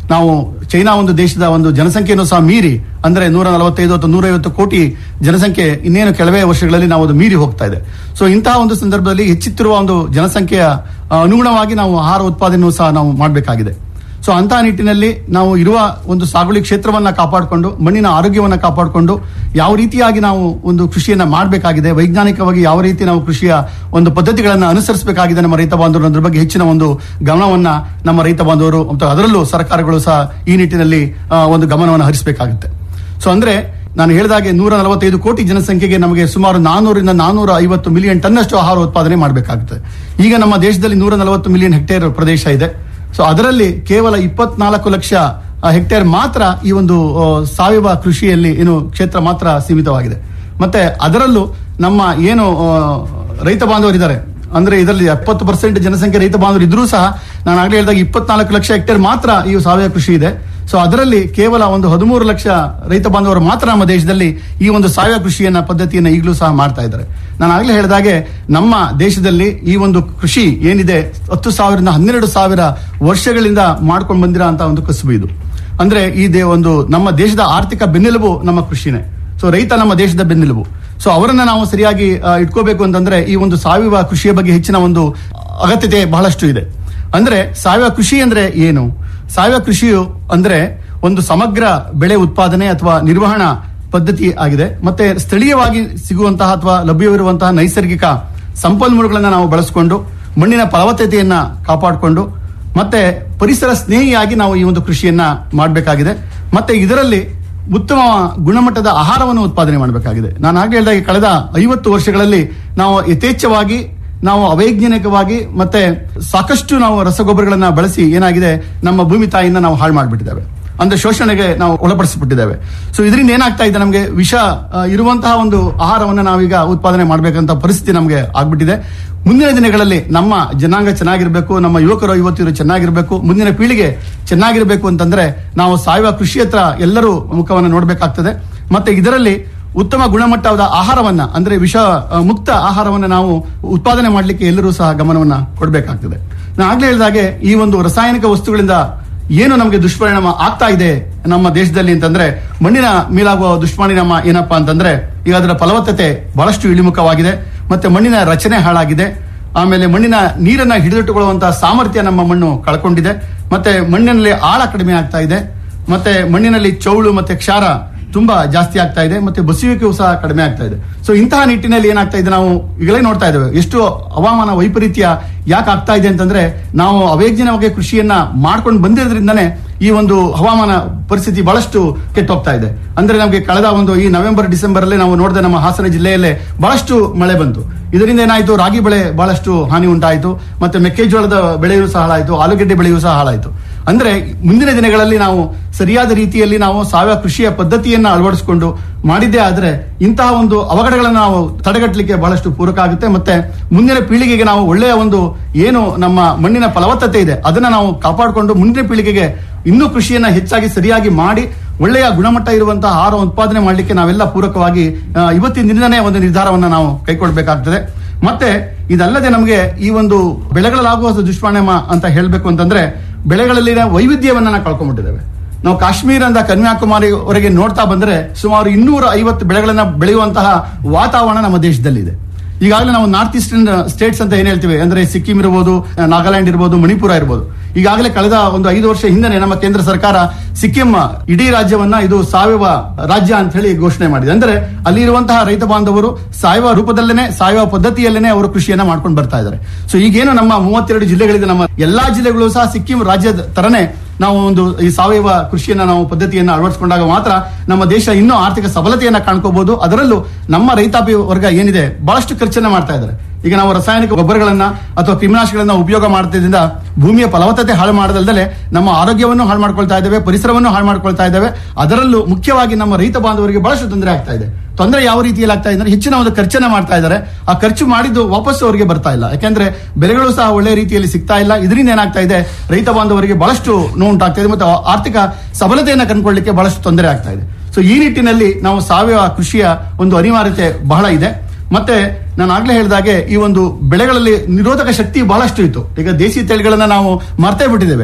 ನಾವು ಚೈನಾ ಒಂದು ದೇಶದ ಒಂದು ಜನಸಂಖ್ಯೆಯನ್ನು ಸಹ ಮೀರಿ ಅಂದ್ರೆ ನೂರ ನಲವತ್ತೈದು ಅಥವಾ ನೂರೈವತ್ತು ಕೋಟಿ ಜನಸಂಖ್ಯೆ ಇನ್ನೇನು ಕೆಲವೇ ವರ್ಷಗಳಲ್ಲಿ ನಾವು ಅದು ಮೀರಿ ಹೋಗ್ತಾ ಇದೆ ಸೊ ಇಂತಹ ಒಂದು ಸಂದರ್ಭದಲ್ಲಿ ಹೆಚ್ಚುತ್ತಿರುವ ಒಂದು ಜನಸಂಖ್ಯೆಯ ಆ, ಅನುಗುಣವಾಗಿ ನಾವು ಆಹಾರ ಉತ್ಪಾದನೆಯೂ ಸಹ ನಾವು ಮಾಡಬೇಕಾಗಿದೆ ಸೊ ಅಂತಹ ನಿಟ್ಟಿನಲ್ಲಿ ನಾವು ಇರುವ ಒಂದು ಸಾಗುವಳಿ ಕ್ಷೇತ್ರವನ್ನ ಕಾಪಾಡಿಕೊಂಡು ಮಣ್ಣಿನ ಆರೋಗ್ಯವನ್ನ ಕಾಪಾಡಿಕೊಂಡು ಯಾವ ರೀತಿಯಾಗಿ ನಾವು ಒಂದು ಕೃಷಿಯನ್ನ ಮಾಡಬೇಕಾಗಿದೆ ವೈಜ್ಞಾನಿಕವಾಗಿ ಯಾವ ರೀತಿ ನಾವು ಕೃಷಿಯ ಒಂದು ಪದ್ಧತಿಗಳನ್ನ ಅನುಸರಿಸಬೇಕಾಗಿದೆ ನಮ್ಮ ರೈತ ಬಾಂಧವರು ಅದ್ರ ಬಗ್ಗೆ ಹೆಚ್ಚಿನ ಒಂದು ಗಮನವನ್ನ ನಮ್ಮ ರೈತ ಬಾಂಧವರು ಮತ್ತು ಅದರಲ್ಲೂ ಸರ್ಕಾರಗಳು ಸಹ ಈ ನಿಟ್ಟಿನಲ್ಲಿ ಆ, ಒಂದು ಗಮನವನ್ನು ಹರಿಸಬೇಕಾಗುತ್ತೆ ಸೊ ಅಂದ್ರೆ ನಾನು ಹೇಳಿದಾಗೆ ನೂರ ನಲವತ್ತೈದು ಕೋಟಿ ಜನಸಂಖ್ಯೆಗೆ ನಮಗೆ ಸುಮಾರು ನಾನೂರಿಂದ ನಾನೂರ ಐವತ್ತು ಮಿಲಿಯನ್ ಟನ್ನಷ್ಟು ಆಹಾರ ಉತ್ಪಾದನೆ ಮಾಡಬೇಕಾಗುತ್ತೆ ಈಗ ನಮ್ಮ ದೇಶದಲ್ಲಿ ನೂರ ನಲವತ್ತು ಮಿಲಿಯನ್ ಹೆಕ್ಟೇರ್ ಪ್ರದೇಶ ಇದೆ ಸೊ ಅದರಲ್ಲಿ ಕೇವಲ ಇಪ್ಪತ್ನಾಲ್ಕು ಲಕ್ಷ ಆ, ಹೆಕ್ಟೇರ್ ಮಾತ್ರ ಈ ಒಂದು ಆ, ಸಾವಯವ ಕೃಷಿಯಲ್ಲಿ ಏನು ಕ್ಷೇತ್ರ ಮಾತ್ರ ಸೀಮಿತವಾಗಿದೆ ಮತ್ತೆ ಅದರಲ್ಲೂ ನಮ್ಮ ಏನು ಆ, ರೈತ ಬಾಂಧವರಿದ್ದಾರೆ ಅಂದ್ರೆ ಇದರಲ್ಲಿ ಎಪ್ಪತ್ತು ಪರ್ಸೆಂಟ್ ಜನಸಂಖ್ಯೆ ರೈತ ಬಾಂಧವರು ಇದ್ರೂ ಸಹ ನಾನು ಆಗಲೇ ಹೇಳಿದಾಗ ಇಪ್ಪತ್ನಾಲ್ಕು ಲಕ್ಷ ಹೆಕ್ಟೇರ್ ಮಾತ್ರ ಈ ಸಾವಯವ ಕೃಷಿ ಇದೆ ಸೊ ಅದರಲ್ಲಿ ಕೇವಲ ಒಂದು ಹದಿಮೂರು ಲಕ್ಷ ರೈತ ಬಾಂಧವರು ಮಾತ್ರ ನಮ್ಮ ದೇಶದಲ್ಲಿ ಈ ಒಂದು ಸಾವಯವ ಕೃಷಿಯನ್ನ ಪದ್ಧತಿಯನ್ನ ಈಗಲೂ ಸಹ ಮಾಡ್ತಾ ಇದ್ದಾರೆ ನಾನು ಆಗಲೇ ಹೇಳಿದಾಗೆ ನಮ್ಮ ದೇಶದಲ್ಲಿ ಈ ಒಂದು ಕೃಷಿ ಏನಿದೆ ಹತ್ತು ಸಾವಿರದಿಂದ ಹನ್ನೆರಡು ಸಾವಿರ ವರ್ಷಗಳಿಂದ ಮಾಡ್ಕೊಂಡು ಬಂದಿರೋ ಅಂತ ಒಂದು ಕಸುಬು ಇದು ಅಂದ್ರೆ ಈ ದೇ ಒಂದು ನಮ್ಮ ದೇಶದ ಆರ್ಥಿಕ ಬೆನ್ನೆಲುಬು ನಮ್ಮ ಕೃಷಿನೇ ಸೊ ರೈತ ನಮ್ಮ ದೇಶದ ಬೆನ್ನೆಲುಬು ಸೊ ಅವರನ್ನ ನಾವು ಸರಿಯಾಗಿ ಆ, ಇಟ್ಕೋಬೇಕು ಅಂತಂದ್ರೆ ಈ ಒಂದು ಸಾವಯವ ಕೃಷಿಯ ಬಗ್ಗೆ ಹೆಚ್ಚಿನ ಒಂದು ಅಗತ್ಯತೆ ಬಹಳಷ್ಟು ಇದೆ ಅಂದ್ರೆ ಸಾವಯವ ಕೃಷಿ ಅಂದ್ರೆ ಏನು ಸಾವಯವ ಕೃಷಿಯು ಅಂದ್ರೆ ಒಂದು ಸಮಗ್ರ ಬೆಳೆ ಉತ್ಪಾದನೆ ಅಥವಾ ನಿರ್ವಹಣಾ ಪದ್ಧತಿ ಆಗಿದೆ ಮತ್ತೆ ಸ್ಥಳೀಯವಾಗಿ ಸಿಗುವಂತಹ ಅಥವಾ ಲಭ್ಯವಿರುವಂತಹ ನೈಸರ್ಗಿಕ ಸಂಪನ್ಮೂಲಗಳನ್ನ ನಾವು ಬಳಸಿಕೊಂಡು ಮಣ್ಣಿನ ಫಲವತ್ತತೆಯನ್ನ ಕಾಪಾಡಿಕೊಂಡು ಮತ್ತೆ ಪರಿಸರ ಸ್ನೇಹಿಯಾಗಿ ನಾವು ಈ ಒಂದು ಕೃಷಿಯನ್ನ ಮಾಡಬೇಕಾಗಿದೆ ಮತ್ತೆ ಇದರಲ್ಲಿ ಉತ್ತಮ ಗುಣಮಟ್ಟದ ಆಹಾರವನ್ನು ಉತ್ಪಾದನೆ ಮಾಡಬೇಕಾಗಿದೆ ನಾನು ಹಾಗೆ ಹೇಳಿದಾಗ ಕಳೆದ ಐವತ್ತು ವರ್ಷಗಳಲ್ಲಿ ನಾವು ಯಥೇಚ್ಛವಾಗಿ ನಾವು ಅವೈಜ್ಞಾನಿಕವಾಗಿ ಮತ್ತೆ ಸಾಕಷ್ಟು ನಾವು ರಸಗೊಬ್ಬರಗಳನ್ನ ಬಳಸಿ ಏನಾಗಿದೆ ನಮ್ಮ ಭೂಮಿ ತಾಯಿಯನ್ನ ನಾವು ಹಾಳು ಮಾಡಿಬಿಟ್ಟಿದ್ದೇವೆ ಅಂದ್ರೆ ಶೋಷಣೆಗೆ ನಾವು ಒಳಪಡಿಸಿಬಿಟ್ಟಿದ್ದೇವೆ ಸೊ ಇದರಿಂದ ಏನಾಗ್ತಾ ಇದೆ ನಮಗೆ ವಿಷ ಆ, ಇರುವಂತಹ ಒಂದು ಆಹಾರವನ್ನ ನಾವೀಗ ಉತ್ಪಾದನೆ ಮಾಡಬೇಕಂತ ಪರಿಸ್ಥಿತಿ ನಮಗೆ ಆಗ್ಬಿಟ್ಟಿದೆ ಮುಂದಿನ ದಿನಗಳಲ್ಲಿ ನಮ್ಮ ಜನಾಂಗ ಚೆನ್ನಾಗಿರ್ಬೇಕು ನಮ್ಮ ಯುವಕರು ಯುವತಿಯರು ಚೆನ್ನಾಗಿರ್ಬೇಕು ಮುಂದಿನ ಪೀಳಿಗೆ ಚೆನ್ನಾಗಿರ್ಬೇಕು ಅಂತಂದ್ರೆ ನಾವು ಸಾವಯವ ಕೃಷಿ ಹತ್ರ ಎಲ್ಲರೂ ಮುಖವನ್ನು ನೋಡಬೇಕಾಗ್ತದೆ ಮತ್ತೆ ಇದರಲ್ಲಿ ಉತ್ತಮ ಗುಣಮಟ್ಟದ ಆಹಾರವನ್ನ ಅಂದ್ರೆ ವಿಷ ಆ, ಮುಕ್ತ ಆಹಾರವನ್ನ ನಾವು ಉತ್ಪಾದನೆ ಮಾಡಲಿಕ್ಕೆ ಎಲ್ಲರೂ ಸಹ ಗಮನವನ್ನ ಕೊಡಬೇಕಾಗ್ತದೆ ನಾನು ಆಗ್ಲೇ ಹೇಳಿದಾಗೆ ಈ ಒಂದು ರಾಸಾಯನಿಕ ವಸ್ತುಗಳಿಂದ ಏನು ನಮಗೆ ದುಷ್ಪರಿಣಾಮ ಆಗ್ತಾ ಇದೆ ನಮ್ಮ ದೇಶದಲ್ಲಿ ಅಂತಂದ್ರೆ ಮಣ್ಣಿನ ಮೇಲಾಗುವ ದುಷ್ಪರಿಣಾಮ ಏನಪ್ಪಾ ಅಂತಂದ್ರೆ ಈಗ ಅದರ ಫಲವತ್ತತೆ ಬಹಳಷ್ಟು ಇಳಿಮುಖವಾಗಿದೆ ಮತ್ತೆ ಮಣ್ಣಿನ ರಚನೆ ಹಾಳಾಗಿದೆ ಆಮೇಲೆ ಮಣ್ಣಿನ ನೀರನ್ನ ಹಿಡಿದಿಟ್ಟುಕೊಳ್ಳುವಂತಹ ಸಾಮರ್ಥ್ಯ ನಮ್ಮ ಮಣ್ಣು ಕಳ್ಕೊಂಡಿದೆ ಮತ್ತೆ ಮಣ್ಣಿನಲ್ಲಿ ಆಳ ಕಡಿಮೆ ಆಗ್ತಾ ಇದೆ ಮತ್ತೆ ಮಣ್ಣಿನಲ್ಲಿ ಚೌಳು ಮತ್ತೆ ಕ್ಷಾರ ತುಂಬಾ ಜಾಸ್ತಿ ಆಗ್ತಾ ಇದೆ ಮತ್ತೆ ಬಸುವಿಕೆಯೂ ಸಹ ಕಡಿಮೆ ಆಗ್ತಾ ಇದೆ ಸೊ ಇಂತಹ ನಿಟ್ಟಿನಲ್ಲಿ ಏನಾಗ್ತಾ ಇದೆ ನಾವು ಈಗಲೇ ನೋಡ್ತಾ ಇದ್ದೇವೆ ಎಷ್ಟು ಹವಾಮಾನ ವೈಪರೀತ್ಯ ಯಾಕೆ ಆಗ್ತಾ ಇದೆ ಅಂತಂದ್ರೆ ನಾವು ಅವೈಜ್ಞಾನಿಕವಾಗಿ ಕೃಷಿಯನ್ನ ಮಾಡ್ಕೊಂಡು ಬಂದಿರೋದ್ರಿಂದನೇ ಈ ಒಂದು ಹವಾಮಾನ ಪರಿಸ್ಥಿತಿ ಬಹಳಷ್ಟು ಕೆಟ್ಟೋಗ್ತಾ ಇದೆ ಅಂದ್ರೆ ನಮಗೆ ಕಳೆದ ಒಂದು ಈ ನವೆಂಬರ್ ಡಿಸೆಂಬರ್ ಅಲ್ಲೇ ನಾವು ನೋಡಿದ ನಮ್ಮ ಹಾಸನ ಜಿಲ್ಲೆಯಲ್ಲೇ ಬಹಳಷ್ಟು ಮಳೆ ಬಂತು ಇದರಿಂದ ಏನಾಯ್ತು ರಾಗಿ ಬೆಳೆ ಬಹಳಷ್ಟು ಹಾನಿ ಉಂಟಾಯಿತು ಮತ್ತೆ ಮೆಕ್ಕೆಜೋಳದ ಬೆಳೆಯೂ ಸಹ ಹಾಳಾಯಿತು ಆಲೂಗೆಡ್ಡೆ ಬೆಳೆಯೂ ಸಹ ಹಾಳಾಯಿತು ಅಂದ್ರೆ ಮುಂದಿನ ದಿನಗಳಲ್ಲಿ ನಾವು ಸರಿಯಾದ ರೀತಿಯಲ್ಲಿ ನಾವು ಸಾವಯವ ಕೃಷಿಯ ಪದ್ಧತಿಯನ್ನ ಅಳವಡಿಸಿಕೊಂಡು ಮಾಡಿದ್ದೇ ಆದ್ರೆ ಇಂತಹ ಒಂದು ಅವಘಡಗಳನ್ನು ನಾವು ತಡೆಗಟ್ಟಲಿಕ್ಕೆ ಬಹಳಷ್ಟು ಪೂರಕ ಆಗುತ್ತೆ ಮತ್ತೆ ಮುಂದಿನ ಪೀಳಿಗೆಗೆ ನಾವು ಒಳ್ಳೆಯ ಒಂದು ಏನು ನಮ್ಮ ಮಣ್ಣಿನ ಫಲವತ್ತತೆ ಇದೆ ಅದನ್ನ ನಾವು ಕಾಪಾಡಿಕೊಂಡು ಮುಂದಿನ ಪೀಳಿಗೆಗೆ ಇನ್ನೂ ಕೃಷಿಯನ್ನ ಹೆಚ್ಚಾಗಿ ಸರಿಯಾಗಿ ಮಾಡಿ ಒಳ್ಳೆಯ ಗುಣಮಟ್ಟ ಇರುವಂತಹ ಆಹಾರ ಉತ್ಪಾದನೆ ಮಾಡಲಿಕ್ಕೆ ನಾವೆಲ್ಲ ಪೂರಕವಾಗಿ ಆ, ಇವತ್ತಿನ ದಿನನೇ ಒಂದು ನಿರ್ಧಾರವನ್ನ ನಾವು ಕೈಗೊಳ್ಳಬೇಕಾಗ್ತದೆ ಮತ್ತೆ ಇದಲ್ಲದೆ ನಮಗೆ ಈ ಒಂದು ಬೆಳೆಗಳಲ್ಲಾಗುವ ದುಷ್ಪರಿಣಾಮ ಅಂತ ಹೇಳಬೇಕು ಅಂತಂದ್ರೆ ಬೆಳೆಗಳಲ್ಲಿನ ವೈವಿಧ್ಯವನ್ನ ನಾವು ಕಳ್ಕೊಂಡ್ಬಿಟ್ಟಿದ್ದೇವೆ ನಾವು ಕಾಶ್ಮೀರದಿಂದ ಕನ್ಯಾಕುಮಾರಿವರೆಗೆ ನೋಡ್ತಾ ಬಂದ್ರೆ ಸುಮಾರು ಇನ್ನೂರ ಐವತ್ತು ಬೆಳೆಗಳನ್ನ ಬೆಳೆಯುವಂತಹ ವಾತಾವರಣ ನಮ್ಮ ದೇಶದಲ್ಲಿದೆ ಈಗಾಗಲೇ ನಾವು ನಾರ್ತ್ ಈಸ್ಟರ್ನ್ ಸ್ಟೇಟ್ಸ್ ಅಂತ ಏನ್ ಹೇಳ್ತೀವಿ ಅಂದ್ರೆ ಸಿಕ್ಕಿಂ ಇರಬಹುದು ನಾಗಾಲ್ಯಾಂಡ್ ಇರಬಹುದು ಮಣಿಪುರ ಇರಬಹುದು ಈಗಾಗಲೇ ಕಳೆದ ಒಂದು ಐದು ವರ್ಷ ಹಿಂದೆ ನಮ್ಮ ಕೇಂದ್ರ ಸರ್ಕಾರ ಸಿಕ್ಕಿಂ ಇಡೀ ರಾಜ್ಯವನ್ನ ಇದು ಸಾವಯವ ರಾಜ್ಯ ಅಂತ ಹೇಳಿ ಘೋಷಣೆ ಮಾಡಿದೆ ಅಂದ್ರೆ ಅಲ್ಲಿ ಇರುವಂತಹ ರೈತ ಬಾಂಧವರು ಸಾವಯವ ರೂಪದಲ್ಲೇನೆ ಸಾವಯವ ಪದ್ಧತಿಯಲ್ಲೇನೆ ಅವರು ಕೃಷಿಯನ್ನ ಮಾಡ್ಕೊಂಡು ಬರ್ತಾ ಇದ್ದಾರೆ ಸೊ ಈಗೇನು ನಮ್ಮ ಮೂವತ್ತೆರಡು ಜಿಲ್ಲೆಗಳಿದೆ ನಮ್ಮ ಎಲ್ಲಾ ಜಿಲ್ಲೆಗಳು ಸಹ ಸಿಕ್ಕಿಂ ರಾಜ್ಯದ ತರನೇ ನಾವು ಒಂದು ಈ ಸಾವಯವ ಕೃಷಿಯನ್ನ ನಾವು ಪದ್ಧತಿಯನ್ನ ಅಳವಡಿಸಿಕೊಂಡಾಗ ಮಾತ್ರ ನಮ್ಮ ದೇಶ ಇನ್ನೂ ಆರ್ಥಿಕ ಸಬಲತೆಯನ್ನ ಕಾಣ್ಕೋಬಹುದು ಅದರಲ್ಲೂ ನಮ್ಮ ರೈತಾಪಿ ವರ್ಗ ಏನಿದೆ ಬಹಳಷ್ಟು ಖರ್ಚನ್ನ ಮಾಡ್ತಾ ಇದ್ದಾರೆ ಈಗ ನಾವು ರಾಸಾಯನಿಕ ಗೊಬ್ಬರಗಳನ್ನ ಅಥವಾ ಕ್ರಿಮಿನಾಶಗಳನ್ನ ಉಪಯೋಗ ಮಾಡ್ತಿದ್ರಿಂದ ಭೂಮಿಯ ಫಲವತ್ತತೆ ಹಾಳು ಮಾಡದಲ್ಲದೆ ನಮ್ಮ ಆರೋಗ್ಯವನ್ನು ಹಾಳು ಮಾಡ್ಕೊಳ್ತಾ ಇದ್ದೇವೆ ಪರಿಸರವನ್ನು ಹಾಳು ಮಾಡ್ಕೊಳ್ತಾ ಇದ್ದೇವೆ ಅದರಲ್ಲೂ ಮುಖ್ಯವಾಗಿ ನಮ್ಮ ರೈತ ಬಾಂಧವರಿಗೆ ಬಹಳಷ್ಟು ತೊಂದರೆ ಆಗ್ತಾ ಇದೆ ತೊಂದರೆ ಯಾವ ರೀತಿಯಲ್ಲಿ ಆಗ್ತಾ ಇದೆ ಅಂದ್ರೆ ಹೆಚ್ಚಿನ ಒಂದು ಖರ್ಚನ್ನ ಮಾಡ್ತಾ ಇದ್ದಾರೆ ಆ ಖರ್ಚು ಮಾಡಿದ್ದು ವಾಪಸ್ಸು ಅವರಿಗೆ ಬರ್ತಾ ಇಲ್ಲ ಯಾಕಂದ್ರೆ ಬೆಲೆಗಳು ಸಹ ಒಳ್ಳೆ ರೀತಿಯಲ್ಲಿ ಸಿಗ್ತಾ ಇಲ್ಲ ಇದರಿಂದ ಏನಾಗ್ತಾ ಇದೆ ರೈತ ಬಾಂಧವರಿಗೆ ಬಹಳಷ್ಟು ನೋವುಂಟಾಗ್ತಾ ಇದೆ ಮತ್ತು ಆರ್ಥಿಕ ಸಬಲತೆಯನ್ನ ಕಂಡುಕೊಳ್ಳಿಕ್ಕೆ ಬಹಳಷ್ಟು ತೊಂದರೆ ಆಗ್ತಾ ಇದೆ ಸೊ ಈ ನಿಟ್ಟಿನಲ್ಲಿ ನಾವು ಸಾವಯವ ಕೃಷಿಯ ಒಂದು ಅನಿವಾರ್ಯತೆ ಬಹಳ ಇದೆ ಮತ್ತೆ ನಾನು ಆಗ್ಲೇ ಹೇಳಿದಾಗೆ ಈ ಒಂದು ಬೆಳೆಗಳಲ್ಲಿ ನಿರೋಧಕ ಶಕ್ತಿ ಬಹಳಷ್ಟು ಇತ್ತು ಈಗ ದೇಸಿ ತಳಿಗಳನ್ನ ನಾವು ಮರ್ತೇ ಬಿಟ್ಟಿದ್ದೇವೆ